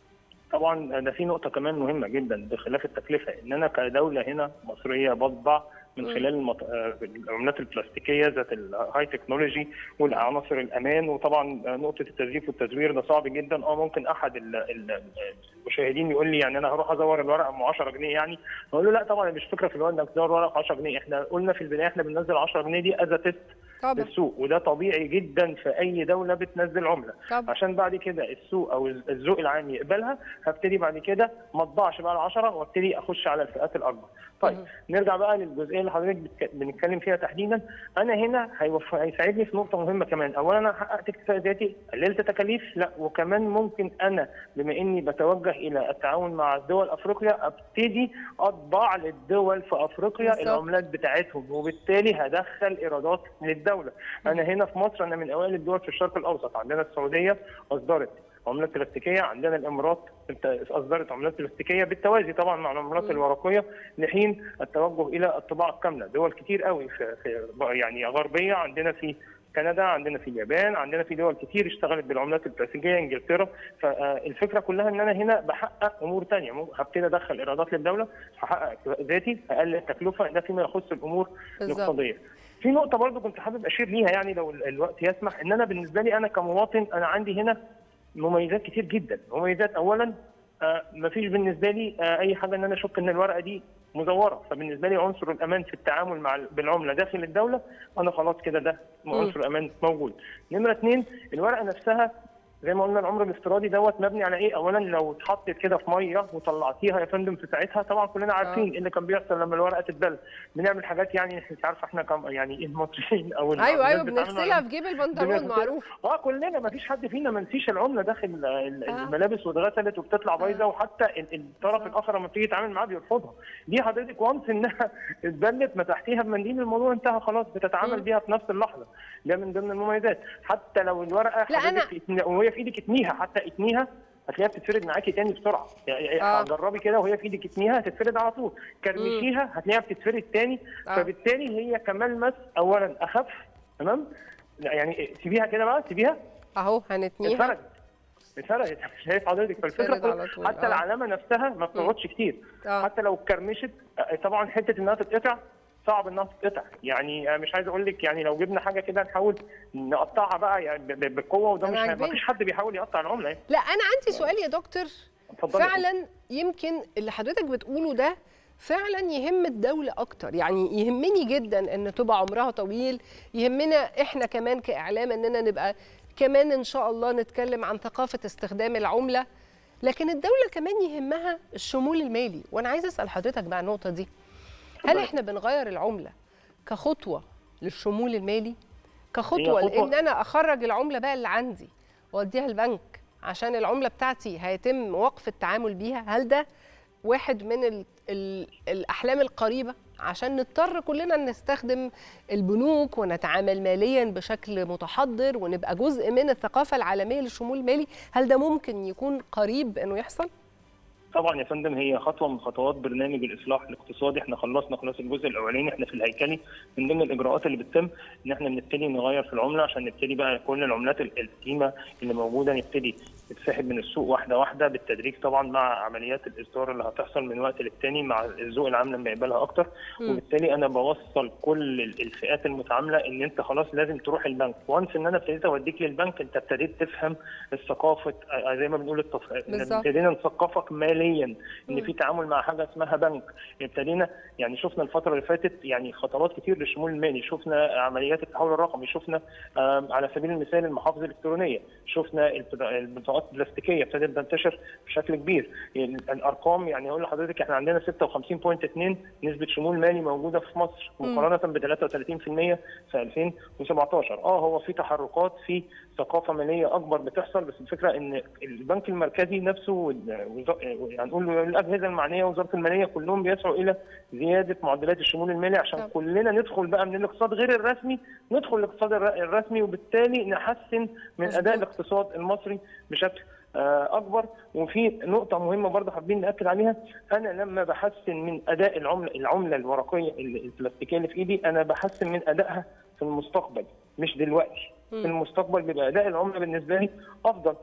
[SPEAKER 4] طبعا ده في نقطه كمان مهمه جدا بخلاف التكلفه ان انا كدوله هنا مصريه بطبع من
[SPEAKER 1] مم.
[SPEAKER 4] خلال المط... آه، العملات البلاستيكيه ذات الهاي تكنولوجي والعناصر الامان وطبعا آه، نقطه التزييف والتزوير ده صعب جدا اه ممكن احد ال- ال- المشاهدين يقول لي يعني انا هروح ازور الورقه ام 10 جنيه يعني اقول له لا طبعا مش فكره في الورقه انك تزور ورقه 10 جنيه احنا قلنا في البدايه احنا بننزل 10 جنيه دي از تيست
[SPEAKER 1] طبعا
[SPEAKER 4] للسوق وده طبيعي جدا في اي دوله بتنزل عمله
[SPEAKER 1] طبعا
[SPEAKER 4] عشان بعد كده السوق او الذوق العام يقبلها هبتدي بعد كده ما اطبعش بقى العشرة وابتدي اخش على الفئات الاكبر. طيب
[SPEAKER 1] مهم.
[SPEAKER 4] نرجع بقى للجزئيه اللي حضرتك بتك- بنتكلم فيها تحديدا انا هنا هيوف- هيساعدني في نقطه مهمه كمان اولا انا حققت اكتفاء ذاتي قللت تكاليف لا وكمان ممكن انا بما اني بتوجه الى التعاون مع دول افريقيا ابتدي اطبع للدول في افريقيا
[SPEAKER 1] بالظبط.
[SPEAKER 4] العملات بتاعتهم وبالتالي هدخل ايرادات للدوله انا هنا في مصر انا من اوائل الدول في الشرق الاوسط عندنا السعوديه اصدرت عملات بلاستيكيه عندنا الامارات اصدرت عملات بلاستيكيه بالتوازي طبعا مع العملات
[SPEAKER 1] مم.
[SPEAKER 4] الورقيه لحين التوجه الى الطباعه الكامله دول كتير قوي في, في يعني غربيه عندنا في كندا عندنا في اليابان عندنا في دول كتير اشتغلت بالعملات البلاستيكيه انجلترا فالفكره كلها ان انا هنا بحقق امور ثانيه هبتدي ادخل ايرادات للدوله هحقق اكتفاء ذاتي اقلل التكلفه ده فيما يخص الامور
[SPEAKER 1] بالظبط
[SPEAKER 4] الاقتصاديه في نقطه برضو كنت حابب اشير ليها يعني لو ال- الوقت يسمح ان انا بالنسبه لي انا كمواطن انا عندي هنا مميزات كتير جدا مميزات اولا آه مفيش بالنسبه لي آه اي حاجه ان انا اشك ان الورقه دي مزوره فبالنسبه لي عنصر الامان في التعامل مع ال- بالعمله داخل الدوله انا خلاص كده ده عنصر الامان موجود نمره اثنين الورقه نفسها زي ما قلنا العمر الافتراضي دوت مبني على ايه؟ اولا لو اتحطت كده في ميه وطلعتيها يا فندم في ساعتها طبعا كلنا عارفين ايه اللي كان بيحصل لما الورقه تتبل بنعمل حاجات يعني انت عارفه احنا كم يعني ايه المصريين او
[SPEAKER 1] ايوه ايوه
[SPEAKER 4] الناس بتتعامل مع
[SPEAKER 1] بنغسلها في جيب البنطلون
[SPEAKER 4] بنغسل-
[SPEAKER 1] معروف
[SPEAKER 4] اه كلنا ما فيش حد فينا ما نسيش العمله داخل ال- ال-
[SPEAKER 1] آه.
[SPEAKER 4] الملابس واتغسلت وبتطلع بايظه وحتى ال- الطرف
[SPEAKER 1] بالظبط.
[SPEAKER 4] الاخر لما بتيجي تتعامل معاه بيرفضها دي حضرتك وانس انها اتبلت مسحتيها بمنديل الموضوع انتهى خلاص بتتعامل
[SPEAKER 1] مم.
[SPEAKER 4] بيها في نفس اللحظه ده من ضمن المميزات حتى لو الورقه
[SPEAKER 1] لا،
[SPEAKER 4] حضرتك اتن- وهي في ايدك اتنيها حتى اتنيها هتلاقيها بتتفرد معاكي تاني بسرعه يعني
[SPEAKER 1] آه.
[SPEAKER 4] جربي كده وهي في ايدك اتنيها هتتفرد على طول كرمشيها هتلاقيها بتتفرد تاني
[SPEAKER 1] آه.
[SPEAKER 4] فبالتالي هي كملمس اولا اخف تمام لا يعني سيبيها كده بقى سيبيها
[SPEAKER 1] اهو هنتنيها
[SPEAKER 4] اتفردت اتفردت شايف حضرتك فالفكره
[SPEAKER 1] اتفرد على
[SPEAKER 4] كل-
[SPEAKER 1] طول،
[SPEAKER 4] حتى
[SPEAKER 1] آه.
[SPEAKER 4] العلامه نفسها ما بتقعدش كتير
[SPEAKER 1] آه.
[SPEAKER 4] حتى لو اتكرمشت آه، طبعا حته انها تتقطع صعب انها تتقطع يعني آه، مش عايز اقول لك يعني لو جبنا حاجه كده نحاول نقطعها بقى يعني ب- ب- بقوه وده
[SPEAKER 1] أنا
[SPEAKER 4] مش ما
[SPEAKER 1] عاجباني.
[SPEAKER 4] فيش حد بيحاول يقطع العمله يعني
[SPEAKER 1] لا انا عندي سؤال يا دكتور
[SPEAKER 4] اتفضلي.
[SPEAKER 1] فعلا يمكن اللي حضرتك بتقوله ده فعلا يهم الدولة أكتر يعني يهمني جدا أن تبقى عمرها طويل يهمنا إحنا كمان كإعلام أننا نبقى كمان إن شاء الله نتكلم عن ثقافة استخدام العملة لكن الدولة كمان يهمها الشمول المالي وأنا عايزة أسأل حضرتك بقى النقطة دي هل
[SPEAKER 4] اتفضلي.
[SPEAKER 1] إحنا بنغير العملة كخطوة للشمول المالي كخطوة
[SPEAKER 4] هي خطوة-
[SPEAKER 1] لأن أنا أخرج العملة بقى اللي عندي وأديها البنك عشان العملة بتاعتي هيتم وقف التعامل بيها هل ده واحد من ال ال الأحلام القريبة عشان نضطر كلنا نستخدم البنوك ونتعامل ماليا بشكل متحضر ونبقى جزء من الثقافة العالمية للشمول المالي هل ده ممكن يكون قريب أنه يحصل؟
[SPEAKER 4] طبعا يا فندم هي خطوه من خطوات برنامج الاصلاح الاقتصادي احنا خلصنا خلاص الجزء الاولاني احنا في الهيكلي من ضمن الاجراءات اللي بتتم ان احنا بنبتدي نغير في العمله عشان نبتدي بقى كل العملات ال- القديمه اللي موجوده نبتدي تتسحب من السوق واحده واحده بالتدريج طبعا مع عمليات الاصدار اللي هتحصل من وقت للتاني مع الذوق العام لما يقبلها اكتر
[SPEAKER 1] مم.
[SPEAKER 4] وبالتالي انا بوصل كل ال- الفئات المتعامله ان انت خلاص لازم تروح البنك وانس ان انا ابتديت اوديك للبنك انت ابتديت تفهم الثقافه آه، زي ما بنقول التص...
[SPEAKER 1] بالظبط.
[SPEAKER 4] ابتدينا نثقفك ماليا ان في تعامل مع حاجه اسمها بنك ابتدينا يعني شفنا الفتره اللي فاتت يعني خطوات كتير للشمول المالي شفنا عمليات التحول الرقمي شفنا آم، على سبيل المثال المحافظ الالكترونيه شفنا البط- البطاقات البلاستيكيه ابتدت تنتشر بشكل كبير ال- الارقام يعني اقول لحضرتك احنا عندنا 56.2 نسبه شمول مالي موجوده في مصر مقارنه ب 33% في 2017 اه هو في تحركات في ثقافه ماليه اكبر بتحصل بس الفكره ان البنك المركزي نفسه وال- وز- يعني نقول الاجهزه المعنيه وزاره الماليه كلهم بيسعوا الى زياده معدلات الشمول المالي عشان
[SPEAKER 1] طب.
[SPEAKER 4] كلنا ندخل بقى من الاقتصاد غير الرسمي ندخل الاقتصاد الر- الرسمي وبالتالي نحسن من
[SPEAKER 1] مظبوط.
[SPEAKER 4] اداء الاقتصاد المصري بشكل آه، اكبر وفي نقطه مهمه برضه حابين ناكد عليها انا لما بحسن من اداء العمله العمله الورقيه ال- البلاستيكيه اللي في ايدي انا بحسن من ادائها في المستقبل مش دلوقتي في المستقبل بيبقى اداء العمله بالنسبه لي افضل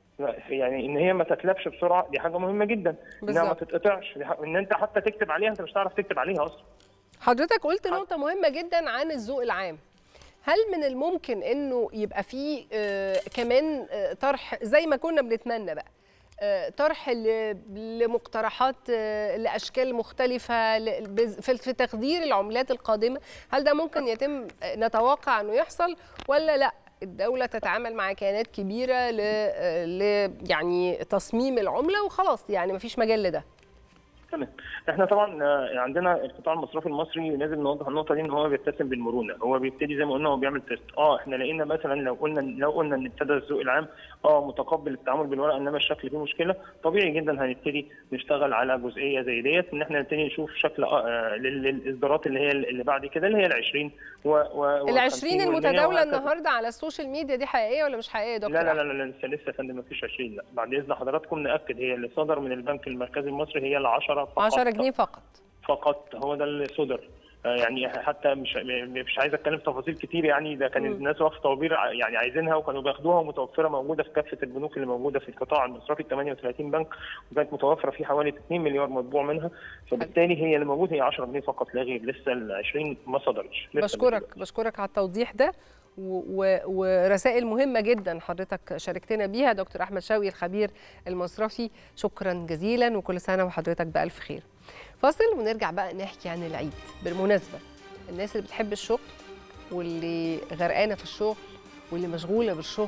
[SPEAKER 4] يعني ان هي ما تتلفش بسرعه دي حاجه مهمه جدا انها ما
[SPEAKER 1] بالظبط.
[SPEAKER 4] تتقطعش دي ح- ان انت حتى تكتب عليها انت مش هتعرف تكتب عليها اصلا
[SPEAKER 1] حضرتك قلت نقطة مهمة جدا عن الذوق العام هل من الممكن انه يبقى فيه آه كمان آه طرح زي ما كنا بنتمنى بقى آه طرح ل- لمقترحات آه لاشكال مختلفه ل- بز- في في تقدير العملات القادمه هل ده ممكن يتم آه، نتوقع انه يحصل ولا لا الدوله تتعامل مع كيانات كبيره ل آه، ل يعني تصميم العمله وخلاص يعني مفيش مجال لده
[SPEAKER 4] تمام احنا طبعا آه، عندنا القطاع المصرفي المصري لازم نوضح النقطه دي ان هو بيتسم بالمرونه هو بيبتدي زي ما قلنا هو بيعمل تيست اه احنا لقينا مثلا لو قلنا لو قلنا ان ابتدى الذوق العام اه متقبل التعامل بالورقه انما الشكل فيه مشكله طبيعي جدا هنبتدي نشتغل على جزئيه زي ديت ان احنا نبتدي نشوف شكل آه آه، لل- للاصدارات اللي هي اللي بعد كده اللي هي ال 20 و, و
[SPEAKER 1] ال 20 المتداوله
[SPEAKER 4] وهكذا.
[SPEAKER 1] النهارده على السوشيال ميديا دي حقيقيه ولا مش حقيقيه يا دكتور
[SPEAKER 4] لا لا
[SPEAKER 1] أحمد؟
[SPEAKER 4] لا لا لسه لسه يا فندم ما فيش 20 لا بعد اذن حضراتكم ناكد هي اللي صدر من البنك المركزي المصري هي ال 10 فقط
[SPEAKER 1] 10 جنيه فقط
[SPEAKER 4] فقط هو ده اللي صدر آه، يعني حتى مش مش عايز اتكلم في تفاصيل كتير يعني ده كان
[SPEAKER 1] مم.
[SPEAKER 4] الناس واقفه طوابير ع- يعني عايزينها وكانوا بياخدوها ومتوفره موجوده في كافه البنوك اللي موجوده في القطاع المصرفي 38 بنك وكانت متوفره في حوالي 2 مليار مطبوع منها فبالتالي هي اللي موجود هي 10 جنيه فقط لا غير لسه ال 20 ما صدرتش لسه
[SPEAKER 1] بشكرك بشكرك على التوضيح ده و- و- ورسائل مهمة جدا حضرتك شاركتنا بيها دكتور أحمد شوقي الخبير المصرفي شكرا جزيلا وكل سنة وحضرتك بألف خير فاصل ونرجع بقى نحكي عن العيد بالمناسبة الناس اللي بتحب الشغل واللي غرقانة في الشغل واللي مشغولة بالشغل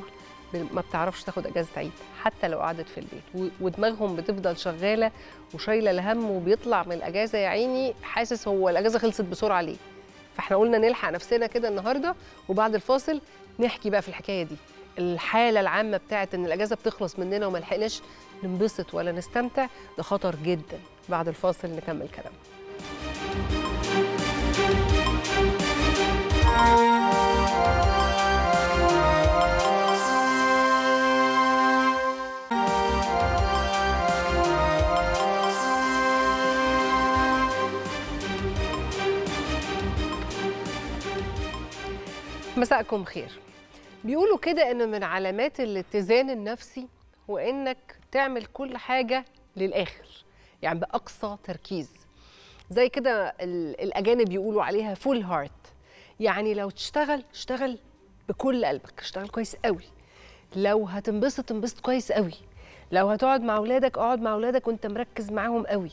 [SPEAKER 1] ب- ما بتعرفش تاخد اجازه عيد حتى لو قعدت في البيت و- ودماغهم بتفضل شغاله وشايله الهم وبيطلع من الاجازه يا عيني حاسس هو الاجازه خلصت بسرعه ليه فاحنا قلنا نلحق نفسنا كده النهارده وبعد الفاصل نحكي بقى في الحكايه دي الحاله العامه بتاعت ان الاجازه بتخلص مننا وما لحقناش ننبسط ولا نستمتع ده خطر جدا بعد الفاصل نكمل كلامنا مساءكم خير بيقولوا كده ان من علامات الاتزان النفسي هو انك تعمل كل حاجه للاخر يعني باقصى تركيز زي كده ال- الاجانب يقولوا عليها فول هارت يعني لو تشتغل اشتغل بكل قلبك اشتغل كويس قوي لو هتنبسط انبسط كويس قوي لو هتقعد مع اولادك اقعد مع اولادك وانت مركز معاهم قوي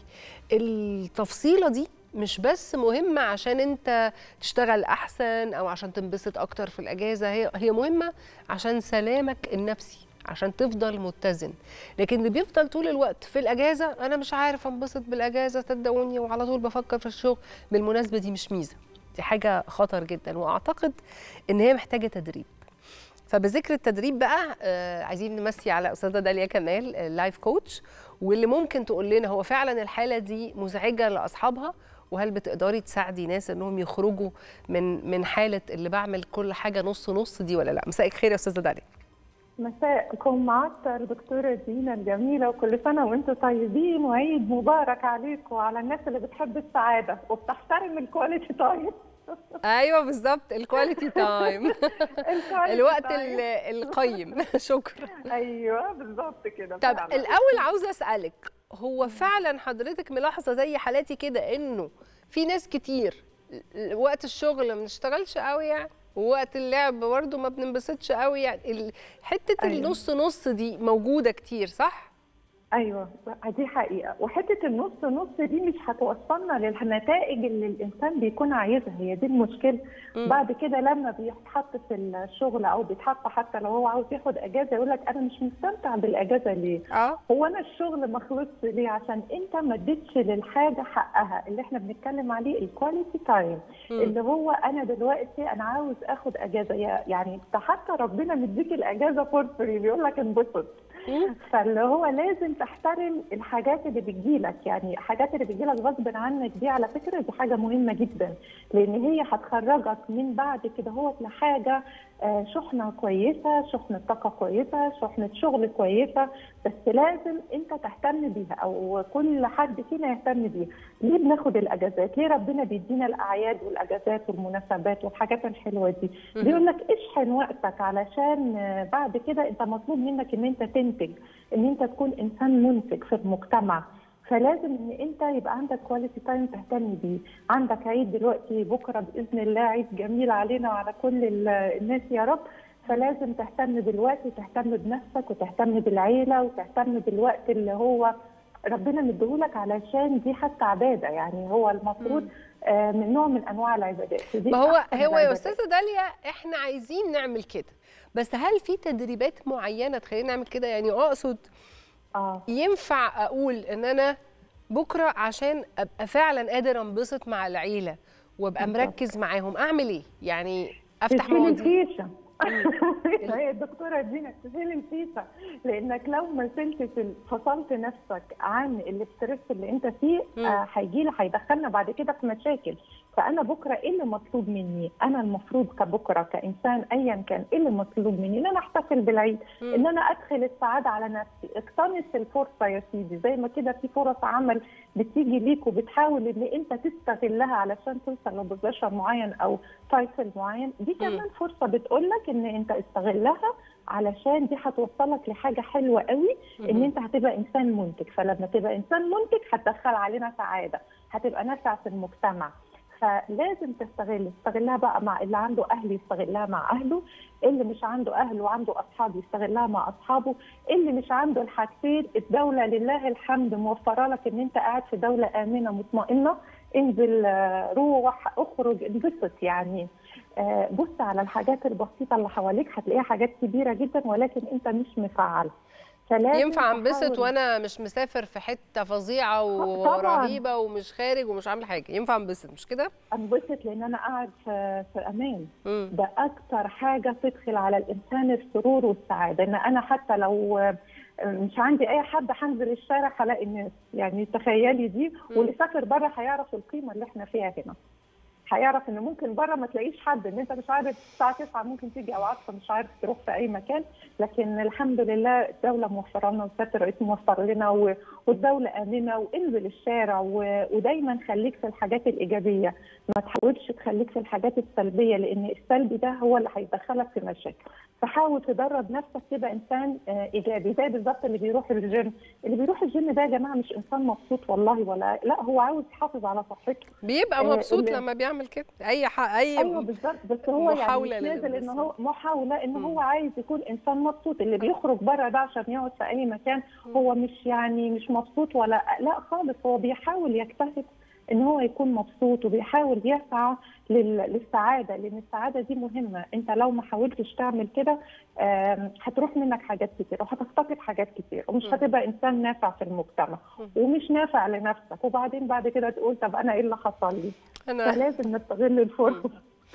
[SPEAKER 1] التفصيله دي مش بس مهمه عشان انت تشتغل احسن او عشان تنبسط اكتر في الاجازه هي هي مهمه عشان سلامك النفسي عشان تفضل متزن لكن اللي بيفضل طول الوقت في الاجازه انا مش عارف انبسط بالاجازه صدقوني وعلى طول بفكر في الشغل بالمناسبه دي مش ميزه دي حاجه خطر جدا واعتقد ان هي محتاجه تدريب فبذكر التدريب بقى آه عايزين نمسي على استاذه داليا كمال اللايف كوتش واللي ممكن تقول لنا هو فعلا الحاله دي مزعجه لاصحابها وهل بتقدري تساعدي ناس انهم يخرجوا من من حاله اللي بعمل كل حاجه نص نص دي ولا لا مساءك خير يا استاذه داليا
[SPEAKER 5] مساءكم معطر دكتورة دينا الجميلة وكل سنة وانتم طيبين وعيد مبارك عليكم وعلى الناس اللي بتحب السعادة وبتحترم الكواليتي تايم
[SPEAKER 1] ايوه بالظبط الكواليتي تايم
[SPEAKER 5] الكواليتي
[SPEAKER 1] الوقت
[SPEAKER 5] تايم.
[SPEAKER 1] ال- القيم شكرا
[SPEAKER 5] ايوه بالظبط كده
[SPEAKER 1] طب
[SPEAKER 5] فعلا.
[SPEAKER 1] الاول عاوزه اسالك هو فعلا حضرتك ملاحظه زي حالاتي كده انه في ناس كتير ل- وقت الشغل ما بنشتغلش قوي يعني ووقت اللعب برضه ما بننبسطش قوي يعني ال- حته
[SPEAKER 5] أيوة.
[SPEAKER 1] النص نص دي موجوده كتير صح
[SPEAKER 5] ايوه دي حقيقه وحته النص نص دي مش هتوصلنا للنتائج اللي الانسان بيكون عايزها هي دي المشكله
[SPEAKER 1] مم.
[SPEAKER 5] بعد كده لما بيتحط في الشغل او بيتحط حتى لو هو عاوز ياخد اجازه يقول لك انا مش مستمتع بالاجازه ليه
[SPEAKER 1] اه
[SPEAKER 5] هو انا الشغل ما خلصش ليه عشان انت ما اديتش للحاجه حقها اللي احنا بنتكلم عليه الكواليتي تايم
[SPEAKER 1] مم.
[SPEAKER 5] اللي هو انا دلوقتي انا عاوز اخد اجازه يا- يعني ده حتى ربنا مديك الاجازه فور فري بيقول لك انبسط
[SPEAKER 1] مم.
[SPEAKER 5] فاللي هو لازم تحترم الحاجات اللي بتجيلك يعني الحاجات اللي بتجيلك غصب عنك دي على فكره دي حاجه مهمه جدا لان هي هتخرجك من بعد كده هو لحاجه آه، شحنه كويسه شحنه طاقه كويسه شحنه شغل كويسه بس لازم انت تهتم بيها او كل حد فينا يهتم بيها ليه بناخد الاجازات ليه ربنا بيدينا الاعياد والاجازات والمناسبات والحاجات الحلوه دي
[SPEAKER 1] مهم.
[SPEAKER 5] بيقول لك اشحن وقتك علشان آه، بعد كده انت مطلوب منك ان انت تنتج ان انت تكون انسان منتج في المجتمع فلازم ان انت يبقى عندك كواليتي تايم تهتم بيه عندك عيد دلوقتي بكره باذن الله عيد جميل علينا وعلى كل ال- الناس يا رب فلازم تهتم بالوقت وتهتم بنفسك وتهتم بالعيله وتهتم بالوقت اللي هو ربنا مديهولك علشان دي حتى عباده يعني هو المفروض آه، من نوع من انواع العبادات ودي
[SPEAKER 1] ما هو
[SPEAKER 5] أحسن
[SPEAKER 1] هو يا
[SPEAKER 5] العبادات.
[SPEAKER 1] استاذه داليا احنا عايزين نعمل كده بس هل في تدريبات معينه تخلينا نعمل كده يعني اقصد
[SPEAKER 5] اه
[SPEAKER 1] ينفع اقول ان انا بكره عشان ابقى فعلا قادر انبسط مع العيله وابقى
[SPEAKER 5] بالظبط.
[SPEAKER 1] مركز معاهم اعمل ايه يعني افتح
[SPEAKER 5] تشيل
[SPEAKER 1] مواضيع
[SPEAKER 5] الفيشه هي الدكتوره دينا تشيل الفيشه لانك لو ما شلتش فصلت نفسك عن الاسترس اللي انت فيه
[SPEAKER 1] مم.
[SPEAKER 5] آه، هيجي لي هيدخلنا بعد كده في مشاكل فانا بكره ايه اللي مطلوب مني؟ انا المفروض كبكره كانسان ايا كان ايه اللي مطلوب مني؟ ان انا احتفل بالعيد
[SPEAKER 1] مم.
[SPEAKER 5] ان انا ادخل السعاده على نفسي اقتنص الفرصه يا سيدي زي ما كده في فرص عمل بتيجي ليك وبتحاول ان انت تستغلها علشان توصل لبوزيشن معين او تايتل معين دي كمان فرصه بتقول لك ان انت استغلها علشان دي هتوصلك لحاجه حلوه قوي ان
[SPEAKER 1] مهم.
[SPEAKER 5] انت هتبقى انسان منتج فلما تبقى انسان منتج هتدخل علينا سعاده هتبقى نافع في المجتمع فلازم تستغل استغلها بقى مع اللي عنده اهل يستغلها مع اهله اللي مش عنده اهل وعنده اصحاب يستغلها مع اصحابه اللي مش عنده الحاجتين الدوله لله الحمد موفره لك ان انت قاعد في دوله امنه مطمئنه انزل آه، روح اخرج انبسط يعني آه، بص على الحاجات البسيطه اللي حواليك هتلاقيها حاجات كبيره جدا ولكن انت مش مفعل فلازم
[SPEAKER 1] ينفع انبسط
[SPEAKER 5] تحاول-
[SPEAKER 1] وانا مش مسافر في حته فظيعه
[SPEAKER 5] طبعاً.
[SPEAKER 1] ورهيبه ومش خارج ومش عامله حاجه ينفع انبسط مش كده
[SPEAKER 5] انبسط لان انا قاعد في, في امان
[SPEAKER 1] مم.
[SPEAKER 5] ده اكتر حاجه تدخل على الانسان السرور والسعاده ان انا حتى لو آه، مش عندي اي حد هنزل الشارع هلاقي الناس يعني تخيلي دي واللي سافر بره هيعرف القيمه اللي احنا فيها هنا هيعرف ان ممكن بره ما تلاقيش حد ان انت مش عارف الساعه 9 ممكن تيجي او 10 مش عارف تروح في اي مكان لكن الحمد لله الدوله موفره لنا وسياده الرئيس موفر لنا و- والدوله امنه وانزل الشارع و- ودايما خليك في الحاجات الايجابيه ما تحاولش تخليك في الحاجات السلبيه لان السلبي ده هو اللي هيدخلك في مشاكل فحاول تدرب نفسك تبقى انسان آه، ايجابي زي بالظبط اللي بيروح الجيم اللي بيروح الجيم ده يا جماعه مش انسان مبسوط والله ولا لا هو عاوز يحافظ على صحته
[SPEAKER 1] بيبقى
[SPEAKER 5] آه،
[SPEAKER 1] مبسوط
[SPEAKER 5] اللي-
[SPEAKER 1] لما بيعمل كده اي ح... اي
[SPEAKER 5] ايوه بالظبط بس هو
[SPEAKER 1] محاولة
[SPEAKER 5] يعني مش نازل ان
[SPEAKER 1] للانبساط.
[SPEAKER 5] هو محاوله ان
[SPEAKER 1] مم.
[SPEAKER 5] هو عايز يكون انسان مبسوط اللي بيخرج بره ده عشان يقعد في اي مكان هو مش يعني مش مبسوط ولا لا خالص هو بيحاول يجتهد ان هو يكون مبسوط وبيحاول يسعى لل- للسعاده لان السعاده دي مهمه انت لو ما حاولتش تعمل كده آم، هتروح منك حاجات كتير وهتفتقد حاجات كتير ومش
[SPEAKER 1] مم.
[SPEAKER 5] هتبقى انسان نافع في المجتمع
[SPEAKER 1] مم.
[SPEAKER 5] ومش نافع لنفسك وبعدين بعد كده تقول طب انا ايه اللي حصل لي
[SPEAKER 1] انا
[SPEAKER 5] فلازم نستغل الفرصه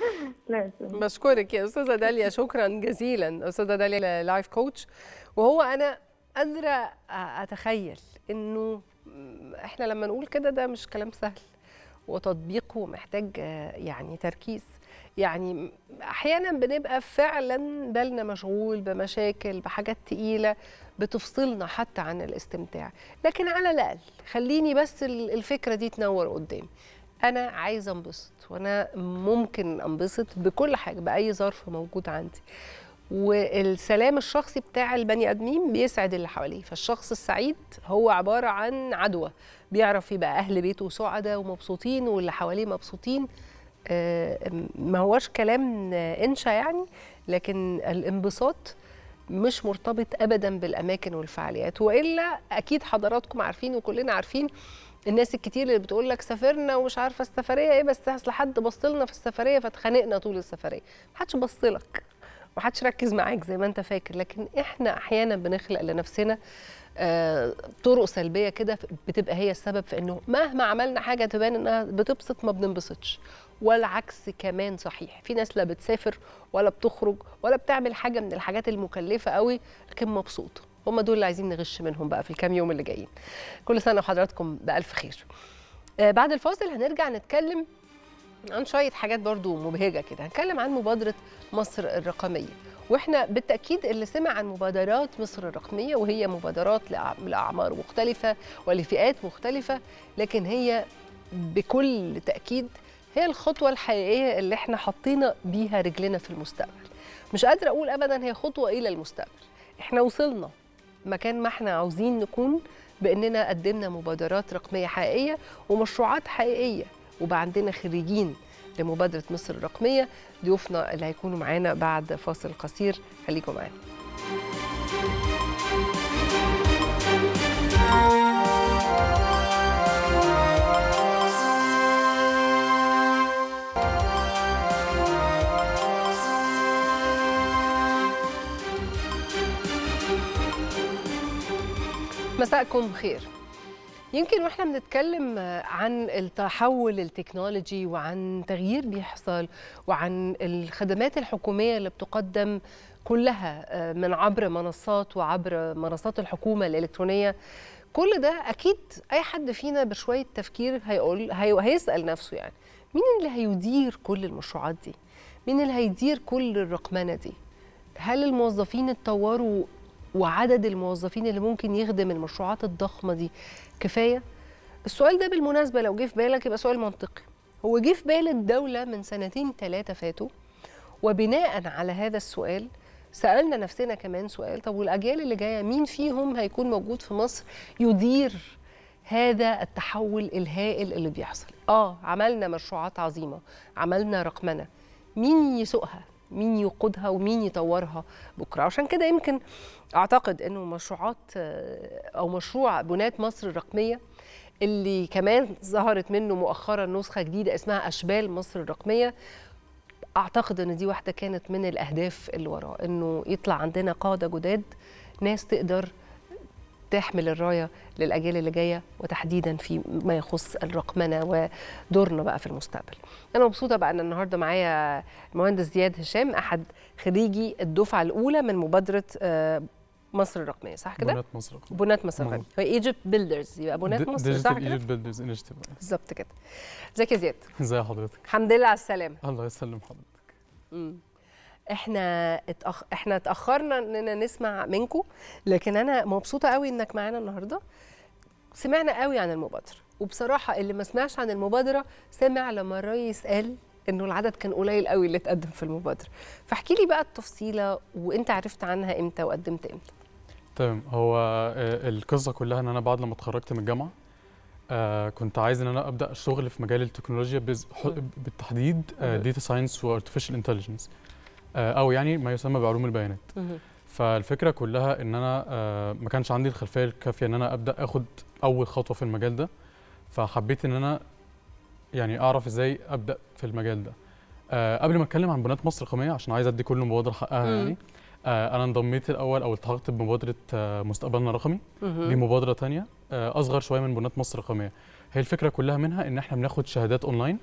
[SPEAKER 5] لازم
[SPEAKER 1] بشكرك يا استاذه داليا شكرا جزيلا استاذه داليا لايف كوتش وهو انا قادره اتخيل انه احنا لما نقول كده ده مش كلام سهل وتطبيقه محتاج آه، يعني تركيز يعني احيانا بنبقى فعلا بالنا مشغول بمشاكل بحاجات تقيله بتفصلنا حتى عن الاستمتاع لكن على الاقل خليني بس ال- الفكره دي تنور قدامي انا عايزه انبسط وانا ممكن انبسط بكل حاجه باي ظرف موجود عندي والسلام الشخصي بتاع البني ادمين بيسعد اللي حواليه فالشخص السعيد هو عباره عن عدوى بيعرف يبقى اهل بيته سعداء ومبسوطين واللي حواليه مبسوطين آه، ما هوش كلام آه، انشا يعني لكن الانبساط مش مرتبط ابدا بالاماكن والفعاليات والا اكيد حضراتكم عارفين وكلنا عارفين الناس الكتير اللي بتقول لك سافرنا ومش عارفه السفريه ايه بس اصل حد بص لنا في السفريه فاتخانقنا طول السفريه محدش بص لك محدش ركز معاك زي ما انت فاكر لكن احنا احيانا بنخلق لنفسنا آه، طرق سلبيه كده بتبقى هي السبب في انه مهما عملنا حاجه تبان انها بتبسط ما بننبسطش والعكس كمان صحيح في ناس لا بتسافر ولا بتخرج ولا بتعمل حاجه من الحاجات المكلفه قوي لكن مبسوطه هم دول اللي عايزين نغش منهم بقى في الكام يوم اللي جايين كل سنه وحضراتكم بالف خير آه، بعد الفاصل هنرجع نتكلم عن شويه حاجات برضو مبهجه كده هنتكلم عن مبادره مصر الرقميه واحنا بالتاكيد اللي سمع عن مبادرات مصر الرقميه وهي مبادرات لأع- لاعمار مختلفه ولفئات مختلفه لكن هي بكل تاكيد هي الخطوه الحقيقيه اللي احنا حطينا بيها رجلنا في المستقبل مش قادره اقول ابدا هي خطوه الى المستقبل احنا وصلنا مكان ما احنا عاوزين نكون باننا قدمنا مبادرات رقميه حقيقيه ومشروعات حقيقيه وبقى عندنا خريجين لمبادره مصر الرقميه ضيوفنا اللي هيكونوا معانا بعد فاصل قصير خليكم معانا مساءكم خير يمكن واحنا بنتكلم عن التحول التكنولوجي وعن تغيير بيحصل وعن الخدمات الحكوميه اللي بتقدم كلها من عبر منصات وعبر منصات الحكومه الالكترونيه كل ده اكيد اي حد فينا بشويه تفكير هيقول هي هيسال نفسه يعني مين اللي هيدير كل المشروعات دي مين اللي هيدير كل الرقمنه دي هل الموظفين اتطوروا وعدد الموظفين اللي ممكن يخدم المشروعات الضخمه دي كفايه السؤال ده بالمناسبه لو جه في بالك يبقى سؤال منطقي هو جه في بال الدوله من سنتين ثلاثه فاتوا وبناء على هذا السؤال سالنا نفسنا كمان سؤال طب والاجيال اللي جايه مين فيهم هيكون موجود في مصر يدير هذا التحول الهائل اللي بيحصل اه عملنا مشروعات عظيمه عملنا رقمنه مين يسوقها مين يقودها ومين يطورها بكره عشان كده يمكن اعتقد انه مشروعات او مشروع بنات مصر الرقميه اللي كمان ظهرت منه مؤخرا نسخه جديده اسمها اشبال مصر الرقميه اعتقد ان دي واحده كانت من الاهداف اللي وراه انه يطلع عندنا قاده جداد ناس تقدر تحمل الرايه للاجيال اللي جايه وتحديدا في ما يخص الرقمنه ودورنا بقى في المستقبل. انا مبسوطه بقى ان النهارده معايا المهندس زياد هشام احد خريجي الدفعه الاولى من مبادره آه، مصر الرقميه صح كده؟
[SPEAKER 6] بنات مصر الرقمية.
[SPEAKER 1] بنات مصر الرقميه
[SPEAKER 6] مظبوط.
[SPEAKER 1] هو ايجيبت بيلدرز يبقى بنات
[SPEAKER 6] دي-
[SPEAKER 1] مصر
[SPEAKER 6] Digital
[SPEAKER 1] صح كده؟
[SPEAKER 6] Egypt Builders Initiative
[SPEAKER 1] بالظبط كده. ازيك يا زياد؟
[SPEAKER 6] ازي حضرتك
[SPEAKER 1] الحمد لله على السلامه.
[SPEAKER 6] الله يسلم حضرتك
[SPEAKER 1] مم. احنا اتأخ... احنا اتاخرنا اننا نسمع منكم لكن انا مبسوطه قوي انك معانا النهارده سمعنا قوي عن المبادره وبصراحه اللي ما سمعش عن المبادره سمع لما الرئيس قال انه العدد كان قليل قوي اللي اتقدم في المبادره فاحكي لي بقى التفصيله وانت عرفت عنها امتى وقدمت امتى
[SPEAKER 6] تمام هو آه، القصه كلها ان انا بعد لما اتخرجت من الجامعه آه كنت عايز ان انا ابدا الشغل في مجال التكنولوجيا بز- ح- بالتحديد
[SPEAKER 1] مهم.
[SPEAKER 6] داتا ساينس وارتفيشال انتليجنس او يعني ما يسمى بعلوم البيانات فالفكره كلها ان انا آه، ما كانش عندي الخلفيه الكافيه ان انا ابدا اخد اول خطوه في المجال ده فحبيت ان انا يعني اعرف ازاي ابدا في المجال ده آه، قبل ما اتكلم عن بنات مصر الرقميه عشان عايز ادي كل مبادره حقها
[SPEAKER 1] مم.
[SPEAKER 6] يعني آه، انا انضميت الاول او التحقت بمبادره آه، مستقبلنا الرقمي دي مبادره تانية آه، اصغر شويه من بنات مصر الرقميه هي الفكره كلها منها ان احنا بناخد شهادات اونلاين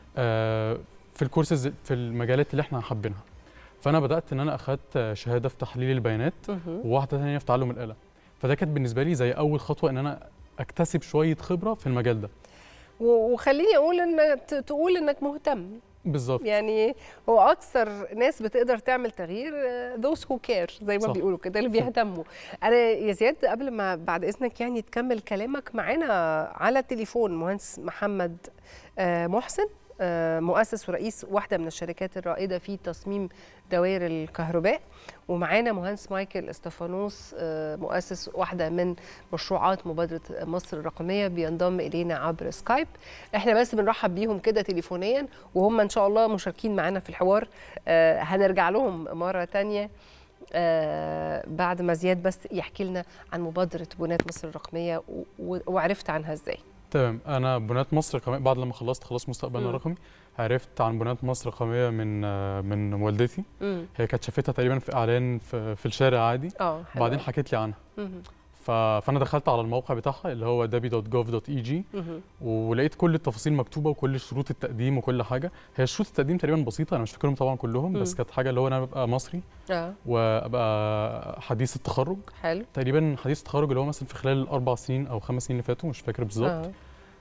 [SPEAKER 6] آه، في الكورسز في المجالات اللي احنا حابينها فانا بدات ان انا اخدت آه، شهاده في تحليل البيانات وواحده ثانيه في تعلم الاله فده كانت بالنسبه لي زي اول خطوه ان انا اكتسب شويه خبره في المجال ده
[SPEAKER 1] و- وخليني اقول ان ت- تقول انك مهتم
[SPEAKER 6] بالظبط
[SPEAKER 1] يعني هو اكثر ناس بتقدر تعمل تغيير ذوز هو كير زي ما
[SPEAKER 6] صح.
[SPEAKER 1] بيقولوا كده اللي بيهتموا انا يا زياد قبل ما بعد اذنك يعني تكمل كلامك معانا على التليفون مهندس محمد آه، محسن آه، مؤسس ورئيس واحده من الشركات الرائده في تصميم دوائر الكهرباء ومعانا مهندس مايكل استفانوس آه، مؤسس واحده من مشروعات مبادره مصر الرقميه بينضم الينا عبر سكايب احنا بس بنرحب بيهم كده تليفونيا وهم ان شاء الله مشاركين معانا في الحوار آه، هنرجع لهم مره تانية آه، بعد ما زياد بس يحكي لنا عن مبادره بنات مصر الرقميه و- و- وعرفت عنها ازاي
[SPEAKER 6] تمام انا بنات مصر الرقميه بعد لما خلصت خلاص مستقبلنا
[SPEAKER 1] مم.
[SPEAKER 6] الرقمي عرفت عن بنات مصر الرقميه من آه، من والدتي
[SPEAKER 1] امم
[SPEAKER 6] هي كانت شافتها تقريبا في اعلان في, في الشارع عادي
[SPEAKER 1] اه حلو
[SPEAKER 6] بعدين
[SPEAKER 1] أوي.
[SPEAKER 6] حكيت لي عنها
[SPEAKER 1] مهم.
[SPEAKER 6] ف... فانا دخلت على الموقع بتاعها اللي هو www.gov.eg
[SPEAKER 1] مهم.
[SPEAKER 6] ولقيت كل التفاصيل مكتوبه وكل شروط التقديم وكل حاجه هي شروط التقديم تقريبا بسيطه انا مش فاكرهم طبعا كلهم
[SPEAKER 1] مم.
[SPEAKER 6] بس كانت حاجه اللي هو انا ابقى مصري
[SPEAKER 1] اه
[SPEAKER 6] وابقى حديث التخرج
[SPEAKER 1] حلو
[SPEAKER 6] تقريبا حديث التخرج اللي هو مثلا في خلال الاربع سنين او خمس سنين اللي فاتوا مش فاكر بالظبط
[SPEAKER 1] اه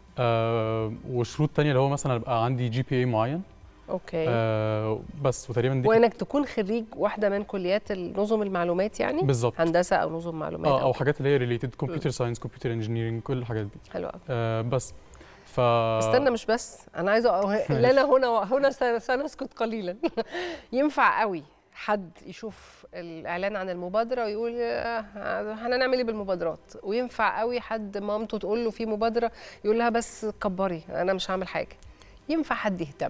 [SPEAKER 6] آه وشروط تانية اللي هو مثلا ابقى عندي جي بي اي معين
[SPEAKER 1] اوكي
[SPEAKER 6] آه بس وتقريبا دي كانت-
[SPEAKER 1] وانك تكون خريج واحده من كليات نظم المعلومات يعني
[SPEAKER 6] بالظبط
[SPEAKER 1] هندسه او نظم معلومات
[SPEAKER 6] اه او حاجات اللي هي ريليتد كمبيوتر ساينس كمبيوتر انجينيرنج كل الحاجات دي
[SPEAKER 1] حلو قوي
[SPEAKER 6] آه بس ف
[SPEAKER 1] استنى مش بس انا عايزه أ- اللي انا هنا هنا سن- سنسكت قليلا ينفع قوي حد يشوف الاعلان عن المبادره ويقول آه، هنعمل ايه بالمبادرات وينفع قوي حد مامته تقول له في مبادره يقول لها بس كبري انا مش هعمل حاجه ينفع حد يهتم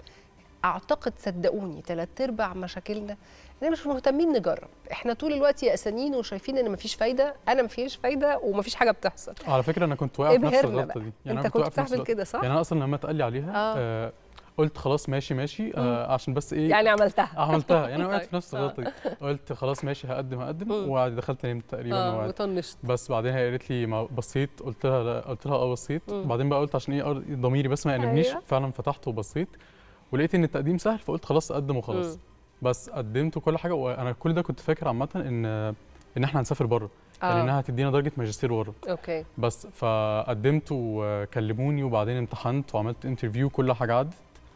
[SPEAKER 1] اعتقد صدقوني ثلاث ارباع مشاكلنا احنا مش مهتمين نجرب احنا طول الوقت يأسانين وشايفين ان مفيش فايده انا مفيش فايده ومفيش حاجه بتحصل
[SPEAKER 6] على فكره انا كنت واقع في نفس
[SPEAKER 1] ابهرنا
[SPEAKER 6] الغلطه
[SPEAKER 1] بقى.
[SPEAKER 6] دي
[SPEAKER 1] انت
[SPEAKER 6] انا
[SPEAKER 1] كنت
[SPEAKER 6] واقع في نفس
[SPEAKER 1] بتعمل
[SPEAKER 6] الغلطة.
[SPEAKER 1] كده صح
[SPEAKER 6] يعني انا اصلا لما اتقال لي عليها
[SPEAKER 1] آه.
[SPEAKER 6] آه قلت خلاص ماشي ماشي آه عشان بس ايه
[SPEAKER 1] يعني عملتها
[SPEAKER 6] عملتها يعني انا وقعت
[SPEAKER 1] طيب.
[SPEAKER 6] في نفس
[SPEAKER 1] آه.
[SPEAKER 6] الغلطه دي قلت خلاص ماشي هقدم هقدم
[SPEAKER 1] مم.
[SPEAKER 6] ودخلت نمت تقريبا
[SPEAKER 1] اه
[SPEAKER 6] وقعدت.
[SPEAKER 1] وطنشت
[SPEAKER 6] بس بعدين هي قالت لي ما بصيت قلت لها لا قلت لها اه بصيت
[SPEAKER 1] مم.
[SPEAKER 6] بعدين بقى قلت عشان ايه أر- ضميري بس ما يقلبنيش
[SPEAKER 1] أيوة.
[SPEAKER 6] فعلا فتحت وبصيت ولقيت ان التقديم سهل فقلت خلاص اقدم وخلاص
[SPEAKER 1] مم.
[SPEAKER 6] بس قدمت وكل حاجه وانا كل ده كنت فاكر عامه ان ان احنا هنسافر بره يعني انها هتدينا درجه ماجستير بره
[SPEAKER 1] اوكي
[SPEAKER 6] بس فقدمت وكلموني وبعدين امتحنت وعملت انترفيو كل حاجه عدت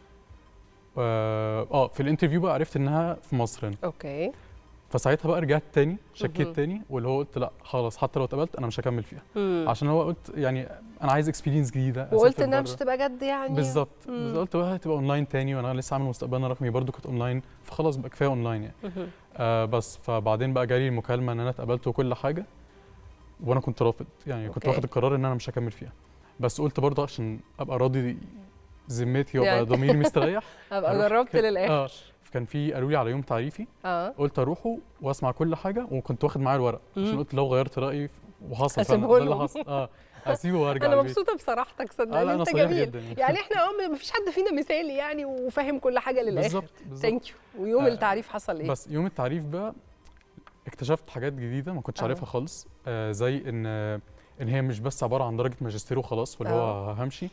[SPEAKER 6] اه آه، في الانترفيو بقى عرفت انها في مصر هنا
[SPEAKER 1] اوكي
[SPEAKER 6] فساعتها بقى رجعت تاني
[SPEAKER 1] مهم.
[SPEAKER 6] شكيت تاني واللي هو قلت لا خلاص حتى لو اتقبلت انا مش هكمل فيها
[SPEAKER 1] مم.
[SPEAKER 6] عشان هو قلت يعني انا عايز اكسبيرينس جديده
[SPEAKER 1] وقلت
[SPEAKER 6] أسافر
[SPEAKER 1] انها
[SPEAKER 6] برا.
[SPEAKER 1] مش هتبقى جد يعني
[SPEAKER 6] بالظبط
[SPEAKER 1] مم.
[SPEAKER 6] بس قلت بقى هتبقى اونلاين تاني وانا لسه عامل مستقبلنا الرقمي برضو كانت اونلاين فخلاص بقى كفايه اونلاين يعني
[SPEAKER 1] مهم.
[SPEAKER 6] آه بس فبعدين بقى جالي المكالمه ان انا اتقبلت وكل حاجه وانا كنت رافض يعني كنت
[SPEAKER 1] أوكي.
[SPEAKER 6] واخد القرار ان انا مش هكمل فيها بس قلت برضه عشان ابقى راضي ذمتي وابقى
[SPEAKER 1] يعني.
[SPEAKER 6] ضميري مستريح
[SPEAKER 1] ابقى
[SPEAKER 6] هروح
[SPEAKER 1] جربت
[SPEAKER 6] كده.
[SPEAKER 1] للاخر
[SPEAKER 6] اه كان في قالوا لي على يوم تعريفي
[SPEAKER 1] اه
[SPEAKER 6] قلت اروحه واسمع كل حاجه وكنت واخد معايا الورق عشان
[SPEAKER 1] مم.
[SPEAKER 6] قلت لو غيرت رايي وحصل فعلا
[SPEAKER 1] هسيبه
[SPEAKER 6] ده اللي
[SPEAKER 1] لهم.
[SPEAKER 6] حصل اه اسيبه وارجع
[SPEAKER 1] انا
[SPEAKER 6] البيت.
[SPEAKER 1] مبسوطه بصراحتك
[SPEAKER 6] آه،
[SPEAKER 1] صدقني
[SPEAKER 6] لا، أنا
[SPEAKER 1] انت
[SPEAKER 6] صريح
[SPEAKER 1] جميل
[SPEAKER 6] جداً يعني.
[SPEAKER 1] يعني احنا اه ما فيش حد فينا مثالي يعني وفاهم كل حاجه للاخر
[SPEAKER 6] بالظبط بالظبط
[SPEAKER 1] ثانك يو ويوم
[SPEAKER 6] آه،
[SPEAKER 1] التعريف حصل ايه
[SPEAKER 6] بس يوم التعريف بقى اكتشفت حاجات جديده ما كنتش
[SPEAKER 1] آه.
[SPEAKER 6] عارفها خالص آه زي ان ان هي مش بس عباره عن درجه ماجستير وخلاص واللي هو همشي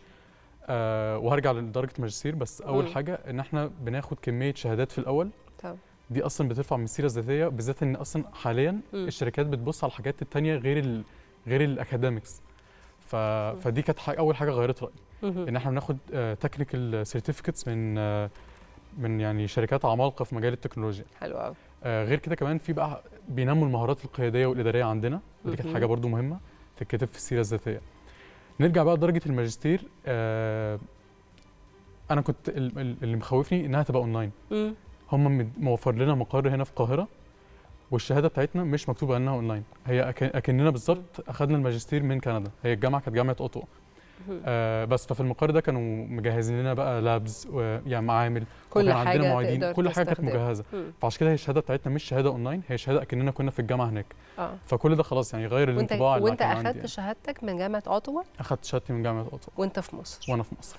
[SPEAKER 6] آه وهرجع لدرجه ماجستير بس اول
[SPEAKER 1] مم.
[SPEAKER 6] حاجه ان احنا بناخد كميه شهادات في الاول
[SPEAKER 1] طب
[SPEAKER 6] دي اصلا بترفع من السيره الذاتيه بالذات ان اصلا حاليا
[SPEAKER 1] مم.
[SPEAKER 6] الشركات بتبص على الحاجات التانية غير ال غير الاكاديميكس ف... فدي كانت حاجة اول حاجه غيرت رايي
[SPEAKER 1] مهم.
[SPEAKER 6] ان احنا بناخد تكنيكال سيرتيفيكتس من آه، من يعني شركات عمالقه في مجال التكنولوجيا
[SPEAKER 1] حلو قوي
[SPEAKER 6] آه، غير كده كمان في بقى بينموا المهارات القياديه والاداريه عندنا ودي كانت
[SPEAKER 1] مهم.
[SPEAKER 6] حاجه برضو مهمه تتكتب في السيره الذاتيه نرجع بقى لدرجه الماجستير آه، انا كنت ال- ال- اللي مخوفني انها تبقى اونلاين
[SPEAKER 1] مم.
[SPEAKER 6] هم مد- موفر لنا مقر هنا في القاهره والشهاده بتاعتنا مش مكتوبه انها اونلاين هي أك- اكننا بالظبط اخذنا الماجستير من كندا هي الجامعه كانت جامعه اوتوا
[SPEAKER 1] مهم.
[SPEAKER 6] آه بس ففي المقر ده كانوا مجهزين لنا بقى لابز يعني معامل
[SPEAKER 1] كل
[SPEAKER 6] وكان عندنا
[SPEAKER 1] حاجة
[SPEAKER 6] معيدين
[SPEAKER 1] تقدر
[SPEAKER 6] كل حاجه كانت
[SPEAKER 1] تستخدمها.
[SPEAKER 6] مجهزه
[SPEAKER 1] مم.
[SPEAKER 6] فعشان كده هي الشهاده بتاعتنا مش شهاده اونلاين هي شهاده اكننا كنا في الجامعه هناك
[SPEAKER 1] اه
[SPEAKER 6] فكل ده خلاص يعني غير
[SPEAKER 1] وانت
[SPEAKER 6] الانطباع اللي
[SPEAKER 1] وانت
[SPEAKER 6] كان عندي
[SPEAKER 1] اخدت
[SPEAKER 6] يعني.
[SPEAKER 1] شهادتك من جامعه اوتوا
[SPEAKER 6] اخدت شهادتي من جامعه اوتوا
[SPEAKER 1] وانت في مصر
[SPEAKER 6] وانا في مصر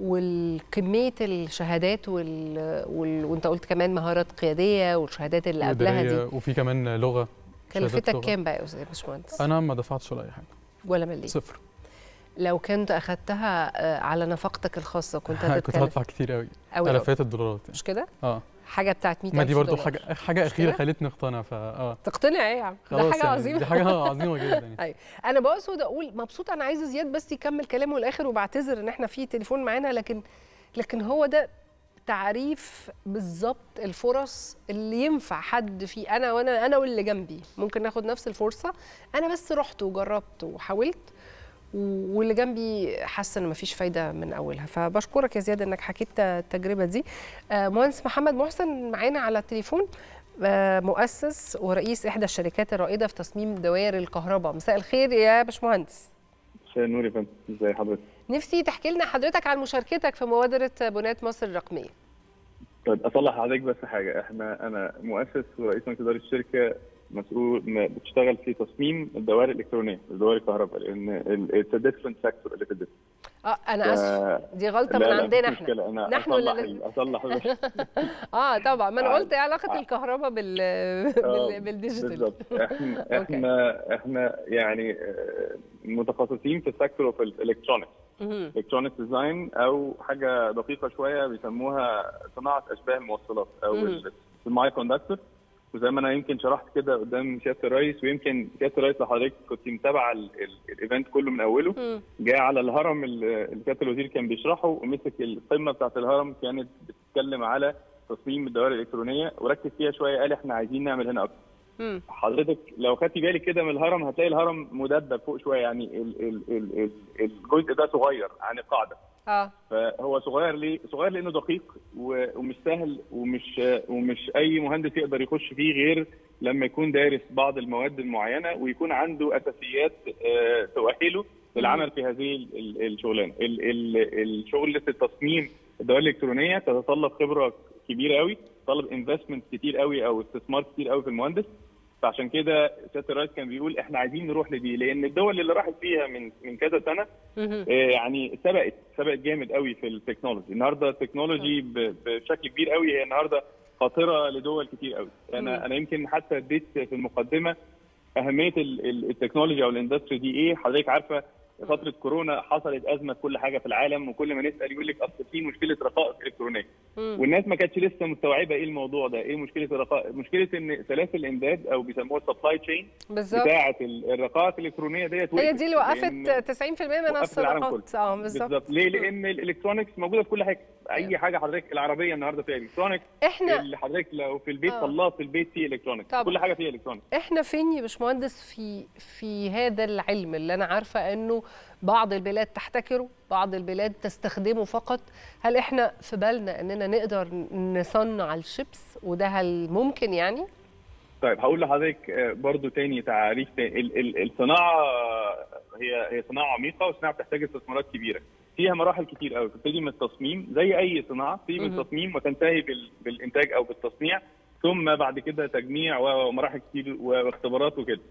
[SPEAKER 1] والكميه الشهادات وال... وال... وانت قلت كمان مهارات قياديه والشهادات اللي قبلها دي
[SPEAKER 6] وإدارية، وفي كمان لغه شهادات
[SPEAKER 1] كلفتك
[SPEAKER 6] لغة.
[SPEAKER 1] كام بقى يا استاذ باشمهندس
[SPEAKER 6] انا ما دفعتش ولا اي حاجه
[SPEAKER 1] ولا مليم
[SPEAKER 6] صفر
[SPEAKER 1] لو كنت اخدتها آه، على نفقتك الخاصه كنت
[SPEAKER 6] كنت
[SPEAKER 1] هتتكلف
[SPEAKER 6] هدفع كتير قوي
[SPEAKER 1] قوي قوي.
[SPEAKER 6] الافات الدولارات يعني.
[SPEAKER 1] مش كده
[SPEAKER 6] اه
[SPEAKER 1] حاجه بتاعت 100000
[SPEAKER 6] ما دي برضو
[SPEAKER 1] دولار.
[SPEAKER 6] حاجه حاجه اخيره
[SPEAKER 1] كده؟
[SPEAKER 6] خلتني اقتنع فا اه
[SPEAKER 1] تقتنع ايه يا عم ده
[SPEAKER 6] خلاص
[SPEAKER 1] حاجه
[SPEAKER 6] يعني
[SPEAKER 1] عظيمه
[SPEAKER 6] دي حاجه عظيمه جدا يعني
[SPEAKER 1] ايوه انا بقصد اقول مبسوطه انا عايزه زياد بس يكمل كلامه للاخر وبعتذر ان احنا في تليفون معانا لكن لكن هو ده تعريف بالظبط الفرص اللي ينفع حد فيه انا وانا انا واللي جنبي ممكن ناخد نفس الفرصه انا بس رحت وجربت وحاولت و- واللي جنبي حاسه ان مفيش فايده من اولها فبشكرك يا زياد انك حكيت التجربه دي آه، مهندس محمد محسن معانا على التليفون آه، مؤسس ورئيس احدى الشركات الرائده في تصميم دوائر الكهرباء مساء الخير يا باشمهندس
[SPEAKER 7] مساء النور يا فندم ازي حضرتك
[SPEAKER 1] نفسي تحكي لنا حضرتك عن مشاركتك في مبادره بنايه مصر الرقميه
[SPEAKER 7] طيب اصلح حضرتك بس حاجه احنا انا مؤسس ورئيس مجلس اداره الشركه مسؤول م- بتشتغل في تصميم الدوائر الالكترونيه الدوائر الكهرباء لان اتس ديفرنت سيكتور اللي في الدنيا
[SPEAKER 1] اه انا اسف دي غلطه من
[SPEAKER 7] لا، لا،
[SPEAKER 1] عندنا
[SPEAKER 7] مفيش
[SPEAKER 1] احنا
[SPEAKER 7] مشكلة. انا
[SPEAKER 1] نحن
[SPEAKER 7] اصلح
[SPEAKER 1] ولا
[SPEAKER 7] ال- اصلح بس.
[SPEAKER 1] اه طبعا ما انا
[SPEAKER 7] آه.
[SPEAKER 1] قلت ايه علاقه
[SPEAKER 7] آه.
[SPEAKER 1] الكهرباء بال...
[SPEAKER 7] آه،
[SPEAKER 1] بال... بالديجيتال
[SPEAKER 7] بالظبط احنا
[SPEAKER 1] أوكي.
[SPEAKER 7] احنا احنا يعني آه، متخصصين في السيكتور اوف الالكترونكس
[SPEAKER 1] مهم.
[SPEAKER 7] الكترونيك ديزاين او حاجه دقيقه شويه بيسموها صناعه اشباه الموصلات او
[SPEAKER 1] مم.
[SPEAKER 7] الماي كوندكتور وزي ما انا يمكن شرحت كده قدام سياده الرئيس ويمكن سياده الرئيس لو حضرتك كنت متابعه ال- ال- الايفنت كله من اوله
[SPEAKER 1] مم.
[SPEAKER 7] جاء على الهرم اللي اللي سياده الوزير كان بيشرحه ومسك القمه بتاعت الهرم كانت بتتكلم على تصميم الدوائر الالكترونيه وركز فيها شويه قال احنا عايزين نعمل هنا اكتر
[SPEAKER 1] مم.
[SPEAKER 7] حضرتك لو خدتي بالك كده من الهرم هتلاقي الهرم مدبب فوق شويه يعني ال ال ال ال الجزء ده صغير عن القاعده
[SPEAKER 1] اه
[SPEAKER 7] فهو صغير ليه؟ صغير لانه دقيق و- ومش سهل ومش ومش اي مهندس يقدر يخش فيه غير لما يكون دارس بعض المواد المعينه ويكون عنده اساسيات آه، تؤهله للعمل في هذه ال- ال- الشغلانه. ال- ال- الشغل في التصميم الدوائر الالكترونيه تتطلب خبره كبيره قوي، تتطلب انفستمنت كتير قوي او استثمار كتير قوي في المهندس. فعشان كده سياده الرئيس كان بيقول احنا عايزين نروح لدي لان الدول اللي راحت فيها من من كذا سنه
[SPEAKER 1] مهم.
[SPEAKER 7] آه، يعني سبقت سبقت جامد قوي في التكنولوجي النهارده التكنولوجي ب- بشكل كبير قوي هي النهارده خاطره لدول كتير قوي
[SPEAKER 1] مم.
[SPEAKER 7] انا انا يمكن حتى اديت في المقدمه اهميه ال- ال- التكنولوجي او الاندستري دي ايه حضرتك عارفه فتره كورونا حصلت ازمه في كل حاجه في العالم وكل ما نسال يقول لك اصل في مشكله رقائق الكترونيه
[SPEAKER 1] مم.
[SPEAKER 7] والناس ما كانتش لسه مستوعبه ايه الموضوع ده ايه مشكله الرقائق مشكله ان سلاسل الامداد او بيسموها السبلاي تشين
[SPEAKER 1] بالظبط
[SPEAKER 7] بتاعه ال- الرقائق الالكترونيه ديت
[SPEAKER 1] هي
[SPEAKER 7] وقفت.
[SPEAKER 1] دي اللي وقفت
[SPEAKER 7] لأن-
[SPEAKER 1] 90% من
[SPEAKER 7] وقفت العالم
[SPEAKER 1] الصداقات اه بالظبط
[SPEAKER 7] بالظبط ليه؟ لان الالكترونكس موجوده في كل حاجه اي حاجه حضرتك العربيه النهارده فيها الكترونكس
[SPEAKER 1] احنا
[SPEAKER 7] اللي حضرتك لو في البيت
[SPEAKER 1] آه.
[SPEAKER 7] طلعت في البيت فيه الكترونكس
[SPEAKER 1] طبعا.
[SPEAKER 7] كل حاجه فيها الكترونكس
[SPEAKER 1] احنا فين يا باشمهندس في في هذا العلم اللي انا عارفه انه بعض البلاد تحتكره بعض البلاد تستخدمه فقط هل احنا في بالنا اننا نقدر نصنع الشيبس وده هل ممكن يعني
[SPEAKER 7] طيب هقول لحضرتك آه، برضو تاني تعريف تاني. ال- ال- الصناعه آه، هي هي صناعه عميقه وصناعه بتحتاج استثمارات كبيره فيها مراحل كتير قوي تبتدي من التصميم زي اي صناعه تبتدي من
[SPEAKER 1] مهم.
[SPEAKER 7] التصميم وتنتهي بال- بالانتاج او بالتصنيع ثم بعد كده تجميع و- ومراحل كتير و- واختبارات وكده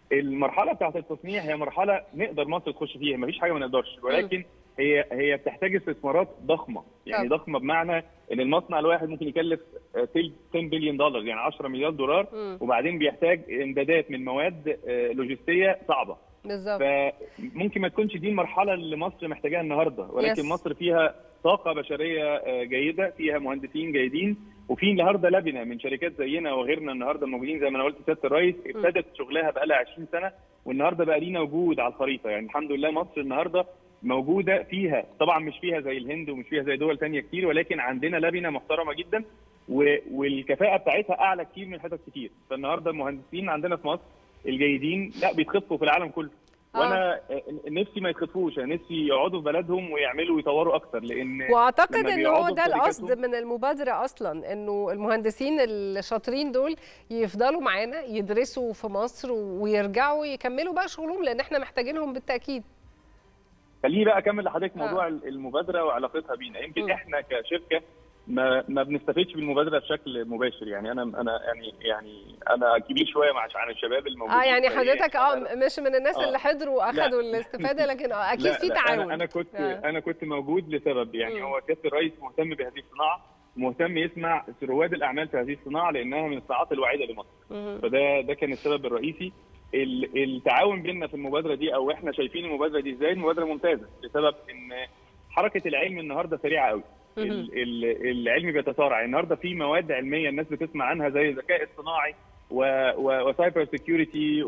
[SPEAKER 7] المرحله بتاعت التصنيع هي مرحله نقدر مصر تخش فيها مفيش حاجه ما نقدرش ولكن هي هي بتحتاج استثمارات ضخمه يعني
[SPEAKER 1] طب.
[SPEAKER 7] ضخمه بمعنى ان المصنع الواحد ممكن يكلف آه، 10 بليون دولار يعني 10 مليار دولار
[SPEAKER 1] مم.
[SPEAKER 7] وبعدين بيحتاج امدادات من مواد آه، لوجستيه صعبه
[SPEAKER 1] بالظبط
[SPEAKER 7] فممكن ما تكونش دي المرحله اللي مصر محتاجاها النهارده ولكن
[SPEAKER 1] Yes.
[SPEAKER 7] مصر فيها طاقه بشريه آه، جيده فيها مهندسين جيدين وفي النهارده لبنه من شركات زينا وغيرنا النهارده موجودين زي ما انا قلت سياده الرئيس ابتدت شغلها بقى لها 20 سنه والنهارده بقى لينا وجود على الخريطه يعني الحمد لله مصر النهارده موجوده فيها طبعا مش فيها زي الهند ومش فيها زي دول تانية كتير ولكن عندنا لبنه محترمه جدا و- والكفاءه بتاعتها اعلى كتير من حتت كتير فالنهارده المهندسين عندنا في مصر الجيدين لا بيتخطفوا في العالم كله
[SPEAKER 1] آه.
[SPEAKER 7] وانا نفسي ما يتخطفوش انا نفسي يقعدوا في بلدهم ويعملوا ويطوروا اكتر لان
[SPEAKER 1] واعتقد
[SPEAKER 7] لما
[SPEAKER 1] ان هو
[SPEAKER 7] بيقعدوا
[SPEAKER 1] ده
[SPEAKER 7] في
[SPEAKER 1] القصد
[SPEAKER 7] شركاتهم-
[SPEAKER 1] من المبادره اصلا انه المهندسين الشاطرين دول يفضلوا معانا يدرسوا في مصر ويرجعوا يكملوا بقى شغلهم لان احنا محتاجينهم بالتاكيد
[SPEAKER 7] خليني بقى اكمل لحضرتك
[SPEAKER 1] آه.
[SPEAKER 7] موضوع المبادره وعلاقتها بينا يمكن
[SPEAKER 1] مم.
[SPEAKER 7] احنا كشركه ما ما بنستفدش بالمبادره بشكل مباشر يعني انا انا يعني يعني انا كبير شويه مع عن الشباب الموجودين
[SPEAKER 1] اه يعني
[SPEAKER 7] فهي-
[SPEAKER 1] حضرتك اه مش من الناس
[SPEAKER 7] آه.
[SPEAKER 1] اللي حضروا واخدوا الاستفاده لكن اه اكيد
[SPEAKER 7] لا
[SPEAKER 1] في
[SPEAKER 7] لا
[SPEAKER 1] تعاون
[SPEAKER 7] انا انا كنت
[SPEAKER 1] آه.
[SPEAKER 7] انا كنت موجود لسبب يعني
[SPEAKER 1] مم.
[SPEAKER 7] هو سياده الرئيس مهتم بهذه الصناعه مهتم يسمع رواد الاعمال في هذه الصناعه لانها من الصناعات الوعيده لمصر
[SPEAKER 1] مهم.
[SPEAKER 7] فده ده كان السبب الرئيسي ال- التعاون بيننا في المبادره دي او احنا شايفين المبادره دي ازاي المبادره ممتازه لسبب ان حركه العلم النهارده سريعه قوي
[SPEAKER 1] مهم.
[SPEAKER 7] ال- ال- العلم بيتسارع النهارده في مواد علميه الناس بتسمع عنها زي الذكاء الصناعي وسايبر سكيورتي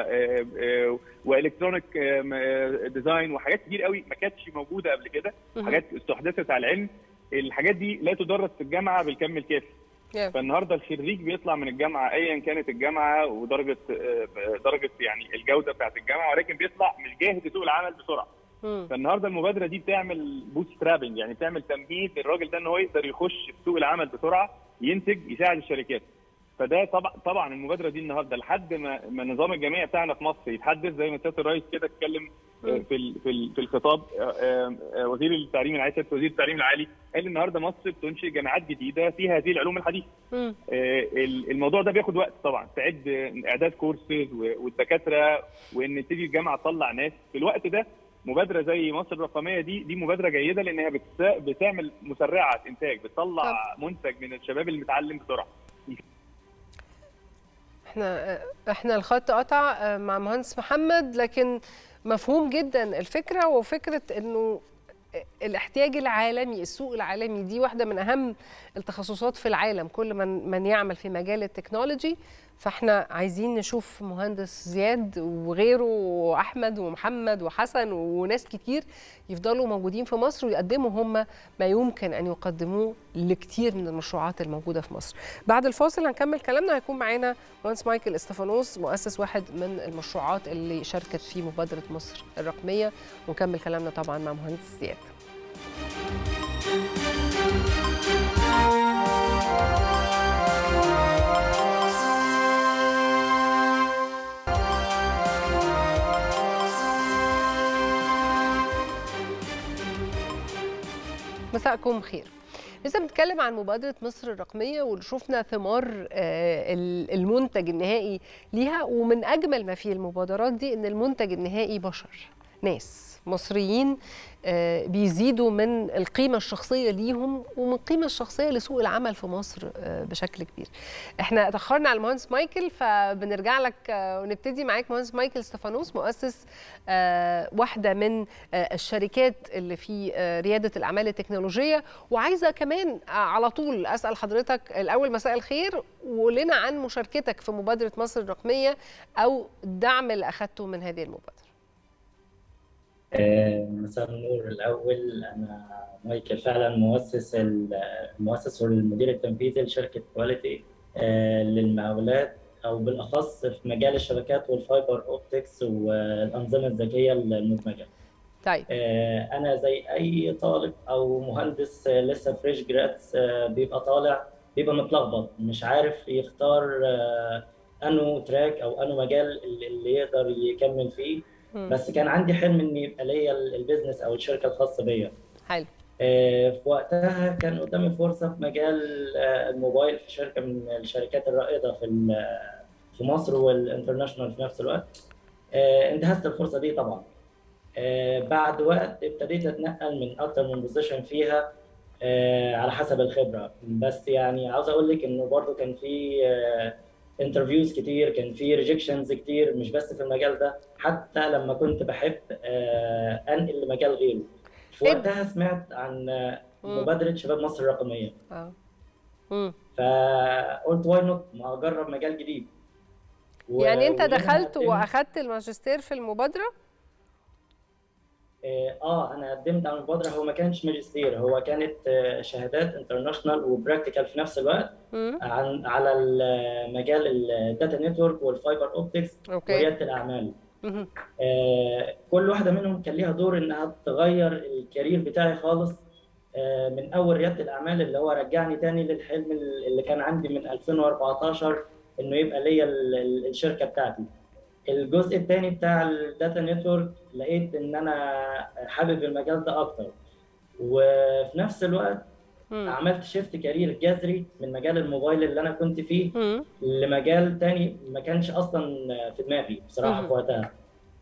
[SPEAKER 7] والكترونيك ديزاين وحاجات كتير قوي ما كانتش موجوده قبل كده
[SPEAKER 1] مهم.
[SPEAKER 7] حاجات استحدثت على العلم الحاجات دي لا تدرس في الجامعه بالكم الكافي
[SPEAKER 1] Yeah.
[SPEAKER 7] فالنهارده الخريج بيطلع من الجامعه ايا كانت الجامعه ودرجه آه، درجه يعني الجوده بتاعت الجامعه ولكن بيطلع مش جاهز لسوق العمل بسرعه
[SPEAKER 1] مم.
[SPEAKER 7] فالنهارده المبادره دي بتعمل بوت سترابنج يعني بتعمل تمهيد للراجل ده ان هو يقدر يخش في سوق العمل بسرعه ينتج يساعد الشركات فده طبعا طبعا المبادره دي النهارده لحد ما ما النظام الجامعي بتاعنا في مصر يتحدث زي ما سياده الرئيس كده اتكلم آه، في ال- في ال- في الخطاب آه، آه، وزير التعليم العالي سياده وزير التعليم العالي قال النهارده مصر بتنشئ جامعات جديده في هذه العلوم الحديثه
[SPEAKER 1] مم.
[SPEAKER 7] آه، ال- الموضوع ده بياخد وقت طبعا تعد آه، اعداد كورسز و- والدكاتره وان تيجي الجامعه تطلع ناس في الوقت ده مبادره زي مصر الرقميه دي دي مبادره جيده لانها بتس- بتعمل مسرعه انتاج بتطلع منتج من الشباب اللي متعلم بسرعه
[SPEAKER 1] احنا احنا الخط قطع آه، مع مهندس محمد لكن مفهوم جدا الفكره وفكره انه الاحتياج العالمي السوق العالمي دي واحده من اهم التخصصات في العالم كل من من يعمل في مجال التكنولوجي فاحنا عايزين نشوف مهندس زياد وغيره واحمد ومحمد وحسن وناس كتير يفضلوا موجودين في مصر ويقدموا هم ما يمكن ان يقدموه لكتير من المشروعات الموجوده في مصر. بعد الفاصل هنكمل كلامنا هيكون معانا مهندس مايكل استفانوس مؤسس واحد من المشروعات اللي شاركت في مبادره مصر الرقميه ونكمل كلامنا طبعا مع مهندس زياد. مساءكم خير لسه بنتكلم عن مبادرة مصر الرقمية واللي شفنا ثمار آه، ال- المنتج النهائي ليها ومن أجمل ما في المبادرات دي إن المنتج النهائي بشر ناس مصريين آه، بيزيدوا من القيمة الشخصية ليهم ومن القيمة الشخصية لسوق العمل في مصر آه، بشكل كبير احنا اتأخرنا على المهندس مايكل فبنرجع لك آه، ونبتدي معاك مهندس مايكل ستefانوس مؤسس آه، واحدة من آه، الشركات اللي في آه، ريادة الأعمال التكنولوجية وعايزة كمان آه، على طول أسأل حضرتك الأول مساء الخير وقول عن مشاركتك في مبادرة مصر الرقمية أو الدعم اللي أخذته من هذه المبادرة
[SPEAKER 8] آه، مساء النور الأول أنا مايكل فعلا مؤسس المؤسس والمدير التنفيذي لشركة كواليتي آه، للمقاولات أو بالأخص في مجال الشبكات والفايبر أوبتكس والأنظمة الذكية المدمجة.
[SPEAKER 1] طيب
[SPEAKER 8] آه، أنا زي أي طالب أو مهندس آه، لسه فريش جرادز بيبقى طالع بيبقى متلخبط مش عارف يختار آه، أنو تراك أو أنو مجال اللي اللي يقدر يكمل فيه
[SPEAKER 1] مم.
[SPEAKER 8] بس كان عندي حلم ان يبقى ليا ال- البيزنس او الشركه الخاصه بيا
[SPEAKER 1] حلو
[SPEAKER 8] آه، في وقتها كان قدامي فرصه في مجال آه، الموبايل في شركه من الشركات الرائده في ال- في في مصر والانترناشونال في نفس الوقت آه، انتهزت الفرصه دي طبعا آه، بعد وقت ابتديت اتنقل من اكتر من بوزيشن فيها آه، على حسب الخبره بس يعني عاوز اقول لك انه برضو كان في انترفيوز كتير كان في ريجكشنز كتير مش بس في المجال ده حتى لما كنت بحب آه، انقل لمجال غيره في
[SPEAKER 1] إيه؟
[SPEAKER 8] وقتها سمعت عن آه،
[SPEAKER 1] مم.
[SPEAKER 8] مبادره شباب مصر الرقميه
[SPEAKER 1] اه مم.
[SPEAKER 8] فقلت واي نوت ما اجرب مجال جديد و-
[SPEAKER 1] يعني انت
[SPEAKER 8] ومنها
[SPEAKER 1] دخلت
[SPEAKER 8] قدمت-
[SPEAKER 1] واخدت الماجستير في المبادره
[SPEAKER 8] اه آه، انا قدمت على المبادره هو ما كانش ماجستير هو كانت آه، شهادات انترناشونال وبراكتيكال في نفس الوقت
[SPEAKER 1] مم.
[SPEAKER 8] عن على ال- مجال الداتا نتورك والفايبر اوبتكس
[SPEAKER 1] اوكي
[SPEAKER 8] ورياده الاعمال
[SPEAKER 1] مهم.
[SPEAKER 8] آه، كل واحده منهم كان ليها دور انها تغير الكارير بتاعي خالص آه، من اول رياده الاعمال اللي هو رجعني تاني للحلم اللي كان عندي من 2014 انه يبقى ليا ال- ال- الشركه بتاعتي الجزء الثاني بتاع الداتا نتورك لقيت ان انا حابب المجال ده اكتر وفي نفس الوقت
[SPEAKER 1] مم.
[SPEAKER 8] عملت شيفت كارير جذري من مجال الموبايل اللي انا كنت فيه
[SPEAKER 1] مم.
[SPEAKER 8] لمجال تاني ما كانش اصلا في دماغي بصراحه
[SPEAKER 1] مم.
[SPEAKER 8] في وقتها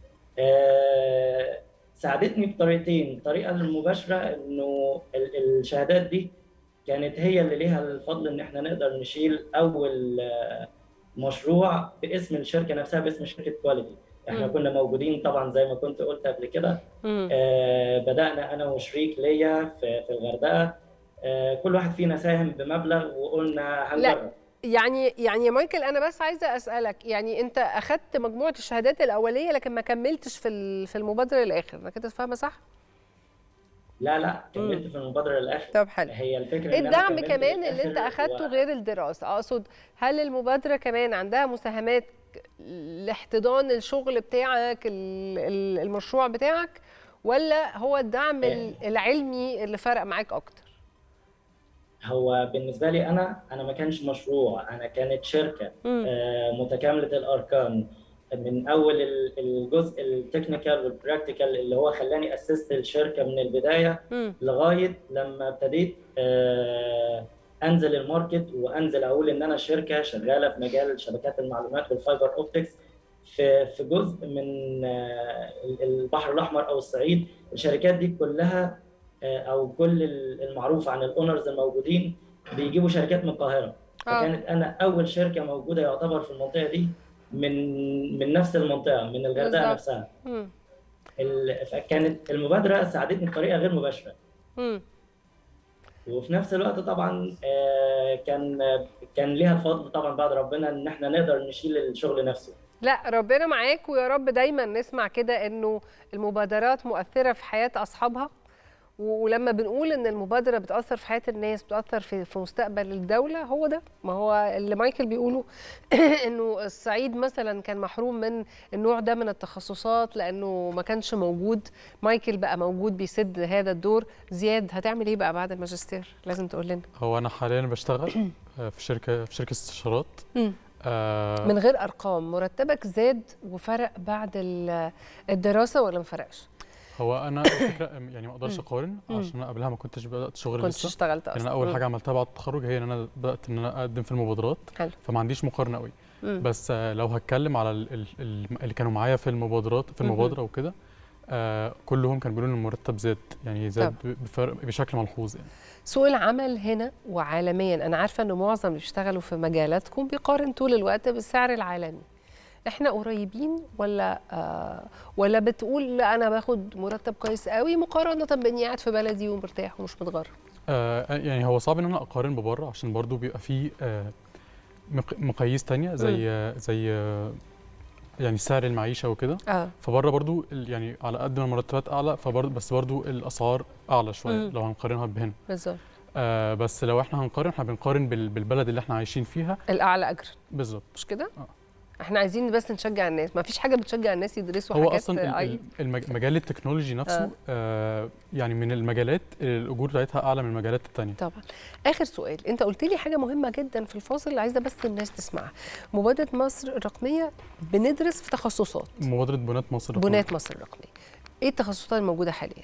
[SPEAKER 8] آه، ساعدتني بطريقتين الطريقه المباشره انه ال- الشهادات دي كانت هي اللي ليها الفضل ان احنا نقدر نشيل اول آه، مشروع باسم الشركه نفسها باسم شركه كواليتي احنا
[SPEAKER 1] مم.
[SPEAKER 8] كنا موجودين طبعا زي ما كنت قلت قبل كده
[SPEAKER 1] مم.
[SPEAKER 8] آه، بدأنا أنا وشريك ليا في في الغردقة آه، كل واحد فينا ساهم بمبلغ وقلنا هنجرب
[SPEAKER 1] يعني يعني يا مايكل انا بس عايزه اسالك يعني انت اخدت مجموعه الشهادات الاوليه لكن ما كملتش في ال- في المبادره للاخر انا كده فاهمه صح
[SPEAKER 8] لا لا كملت في المبادرة للآخر
[SPEAKER 1] طب حلو
[SPEAKER 8] هي الفكرة
[SPEAKER 1] ايه
[SPEAKER 8] إن أنا
[SPEAKER 1] الدعم
[SPEAKER 8] كملت
[SPEAKER 1] كمان اللي انت
[SPEAKER 8] للآخر
[SPEAKER 1] اخدته
[SPEAKER 8] و-
[SPEAKER 1] غير الدراسه اقصد هل المبادره كمان عندها مساهمات لاحتضان الشغل بتاعك ال- ال- المشروع بتاعك ولا هو الدعم ال- العلمي اللي فرق معاك اكتر
[SPEAKER 8] هو بالنسبة لي أنا أنا ما كانش مشروع أنا كانت شركة
[SPEAKER 1] مم.
[SPEAKER 8] آه، متكاملة الأركان من أول ال- الجزء التكنيكال والبراكتيكال اللي هو خلاني أسست الشركة من البداية
[SPEAKER 1] مم.
[SPEAKER 8] لغايه لما ابتديت آه، انزل الماركت وانزل اقول ان انا شركه شغاله في مجال شبكات المعلومات والفايبر اوبتكس في في جزء من آه، البحر الاحمر او الصعيد الشركات دي كلها آه، او كل المعروف عن الاونرز الموجودين بيجيبوا شركات من القاهره
[SPEAKER 1] آه.
[SPEAKER 8] فكانت انا اول شركه موجوده يعتبر في المنطقه دي من من نفس المنطقه من الغردقه
[SPEAKER 1] بالظبط.
[SPEAKER 8] نفسها
[SPEAKER 1] مم.
[SPEAKER 8] ال- فكانت المبادره ساعدتني بطريقه غير مباشره
[SPEAKER 1] مم.
[SPEAKER 8] وفي نفس الوقت طبعا آه، كان كان ليها الفضل طبعا بعد ربنا ان احنا نقدر نشيل الشغل نفسه
[SPEAKER 1] لا ربنا معاك ويا رب دايما نسمع كده انه المبادرات مؤثره في حياه اصحابها و- ولما بنقول ان المبادره بتاثر في حياه الناس بتاثر في في مستقبل الدوله هو ده ما هو اللي مايكل بيقوله انه الصعيد مثلا كان محروم من النوع ده من التخصصات لانه ما كانش موجود مايكل بقى موجود بيسد هذا الدور زياد هتعمل ايه بقى بعد الماجستير لازم تقول لنا
[SPEAKER 6] هو انا حاليا بشتغل آه، في شركه في شركه استشارات
[SPEAKER 1] مم.
[SPEAKER 6] آه،
[SPEAKER 1] من غير ارقام مرتبك زاد وفرق بعد ال- الدراسه ولا ما فرقش
[SPEAKER 6] هو انا الفكره يعني ما اقدرش
[SPEAKER 1] مم.
[SPEAKER 6] اقارن
[SPEAKER 1] مم.
[SPEAKER 6] عشان انا قبلها ما كنتش بدات شغل
[SPEAKER 1] كنتش
[SPEAKER 6] لسه
[SPEAKER 1] اشتغلت
[SPEAKER 6] يعني
[SPEAKER 1] اصلا
[SPEAKER 6] انا اول
[SPEAKER 1] مم.
[SPEAKER 6] حاجه عملتها بعد التخرج هي ان انا بدات ان انا اقدم في المبادرات
[SPEAKER 1] حلو.
[SPEAKER 6] فما عنديش مقارنه قوي
[SPEAKER 1] مم.
[SPEAKER 6] بس آه، لو هتكلم على ال- ال- ال- اللي كانوا معايا في المبادرات في
[SPEAKER 1] مهم.
[SPEAKER 6] المبادره وكده آه كلهم كانوا بيقولوا ان المرتب زاد يعني زاد بفرق بشكل ملحوظ يعني
[SPEAKER 1] سوق العمل هنا وعالميا انا عارفه ان معظم اللي بيشتغلوا في مجالاتكم بيقارن طول الوقت بالسعر العالمي احنا قريبين ولا آه ولا بتقول لا انا باخد مرتب كويس قوي مقارنه باني قاعد في بلدي ومرتاح ومش متغرب
[SPEAKER 6] آه يعني هو صعب ان انا اقارن ببره عشان برضو بيبقى فيه آه مق- مقاييس تانية زي آه زي آه يعني سعر المعيشه وكده
[SPEAKER 1] اه
[SPEAKER 6] فبره برضو ال- يعني على قد ما المرتبات اعلى فبرضو بس برضو الاسعار اعلى شويه
[SPEAKER 1] مم.
[SPEAKER 6] لو هنقارنها بهنا
[SPEAKER 1] بالظبط
[SPEAKER 6] آه بس لو احنا هنقارن احنا بنقارن بال- بالبلد اللي احنا عايشين فيها
[SPEAKER 1] الاعلى اجرا
[SPEAKER 6] بالظبط
[SPEAKER 1] مش كده
[SPEAKER 6] آه.
[SPEAKER 1] احنا عايزين بس نشجع الناس ما فيش حاجه بتشجع الناس يدرسوا
[SPEAKER 6] هو
[SPEAKER 1] حاجات
[SPEAKER 6] اصلا ال-
[SPEAKER 1] اي
[SPEAKER 6] ال- المج- مجال التكنولوجي نفسه
[SPEAKER 1] آه.
[SPEAKER 6] آه يعني من المجالات اللي الاجور بتاعتها اعلى من المجالات التانية
[SPEAKER 1] طبعا اخر سؤال انت قلت لي حاجه مهمه جدا في الفاصل عايزه بس الناس تسمعها مبادره مصر الرقميه بندرس في تخصصات
[SPEAKER 6] مبادره بنات مصر الرقمية.
[SPEAKER 1] بنات مصر الرقميه ايه التخصصات الموجوده حاليا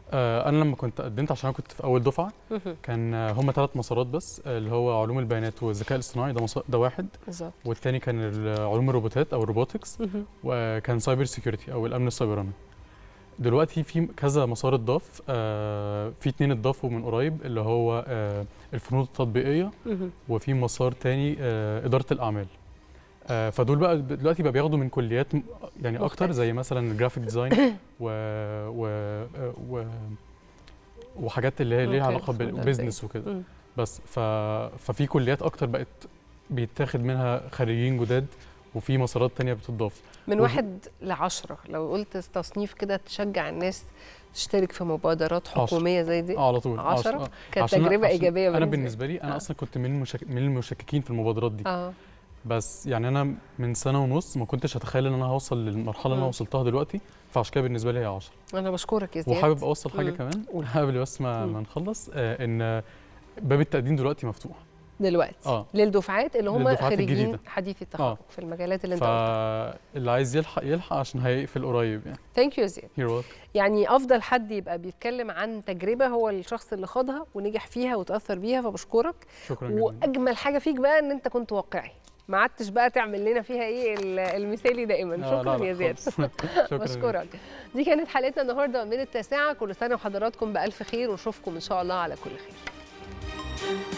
[SPEAKER 6] آه، انا لما كنت قدمت عشان انا كنت في اول دفعه
[SPEAKER 1] مهم.
[SPEAKER 6] كان آه، هم ثلاث مسارات بس آه، اللي هو علوم البيانات والذكاء الاصطناعي ده مسار ده واحد
[SPEAKER 1] بالظبط
[SPEAKER 6] والتاني كان ال- علوم الروبوتات او الروبوتكس
[SPEAKER 1] مهم.
[SPEAKER 6] وكان سايبر سيكيورتي او الامن السيبراني دلوقتي في كذا مسار اتضاف آه، في اتنين اتضافوا من قريب اللي هو آه، الفنون التطبيقيه
[SPEAKER 1] مهم.
[SPEAKER 6] وفي مسار تاني آه، اداره الاعمال آه، فدول بقى دلوقتي بقى بياخدوا من كليات م- يعني اكتر
[SPEAKER 1] مختلف.
[SPEAKER 6] زي مثلا الجرافيك ديزاين و, و, و وحاجات اللي هي ليها
[SPEAKER 1] أوكي،
[SPEAKER 6] علاقه
[SPEAKER 1] فهمت
[SPEAKER 6] بالبيزنس وكده
[SPEAKER 1] مم.
[SPEAKER 6] بس ف ففي كليات اكتر بقت بيتاخد منها خريجين جداد وفي مسارات تانية بتضاف
[SPEAKER 1] من
[SPEAKER 6] وفي-
[SPEAKER 1] واحد لعشرة لو قلت تصنيف كده تشجع الناس تشترك في مبادرات
[SPEAKER 6] عشرة.
[SPEAKER 1] حكومية زي دي
[SPEAKER 6] اه على طول
[SPEAKER 1] عشرة؟
[SPEAKER 6] آه.
[SPEAKER 1] كانت
[SPEAKER 6] عشان أنا-
[SPEAKER 1] تجربة
[SPEAKER 6] عشان
[SPEAKER 1] إيجابية
[SPEAKER 6] انا
[SPEAKER 1] بالنسبة لي.
[SPEAKER 6] بالنسبه لي انا
[SPEAKER 1] آه.
[SPEAKER 6] اصلا كنت من المشك... من المشككين في المبادرات دي
[SPEAKER 1] اه
[SPEAKER 6] بس يعني انا من سنه ونص ما كنتش اتخيل ان انا هوصل للمرحله اللي
[SPEAKER 1] مم.
[SPEAKER 6] انا وصلتها دلوقتي فعشان كده بالنسبه لي هي 10
[SPEAKER 1] أنا بشكرك يا زياد
[SPEAKER 6] وحابب اوصل حاجه
[SPEAKER 1] مم.
[SPEAKER 6] كمان
[SPEAKER 1] قول.
[SPEAKER 6] قبل بس ما,
[SPEAKER 1] مم.
[SPEAKER 6] ما نخلص آه ان باب التقديم دلوقتي مفتوح
[SPEAKER 1] دلوقتي
[SPEAKER 6] اه
[SPEAKER 1] للدفعات اللي هم
[SPEAKER 6] للدفعات
[SPEAKER 1] خريجين
[SPEAKER 6] الجديدة.
[SPEAKER 1] حديث التخرج
[SPEAKER 6] آه.
[SPEAKER 1] في المجالات اللي انت قلتها
[SPEAKER 6] فاللي عايز يلحق يلحق عشان هيقفل قريب يعني
[SPEAKER 1] ثانك يو زياد
[SPEAKER 6] هيرو
[SPEAKER 1] يعني افضل حد يبقى بيتكلم عن تجربه هو الشخص اللي خاضها ونجح فيها وتاثر بيها فبشكرك
[SPEAKER 6] شكرا جدا
[SPEAKER 1] واجمل حاجه فيك بقى ان انت كنت واقعي ما عدتش بقى تعمل لنا فيها ايه ال- المثالي دائما
[SPEAKER 6] آه،
[SPEAKER 1] شكرا
[SPEAKER 6] لا، لا،
[SPEAKER 1] يا زياد
[SPEAKER 6] خالص. شكرا
[SPEAKER 1] بشكرك دي كانت حلقتنا النهارده من التاسعه كل سنه وحضراتكم بالف خير ونشوفكم ان شاء الله على كل خير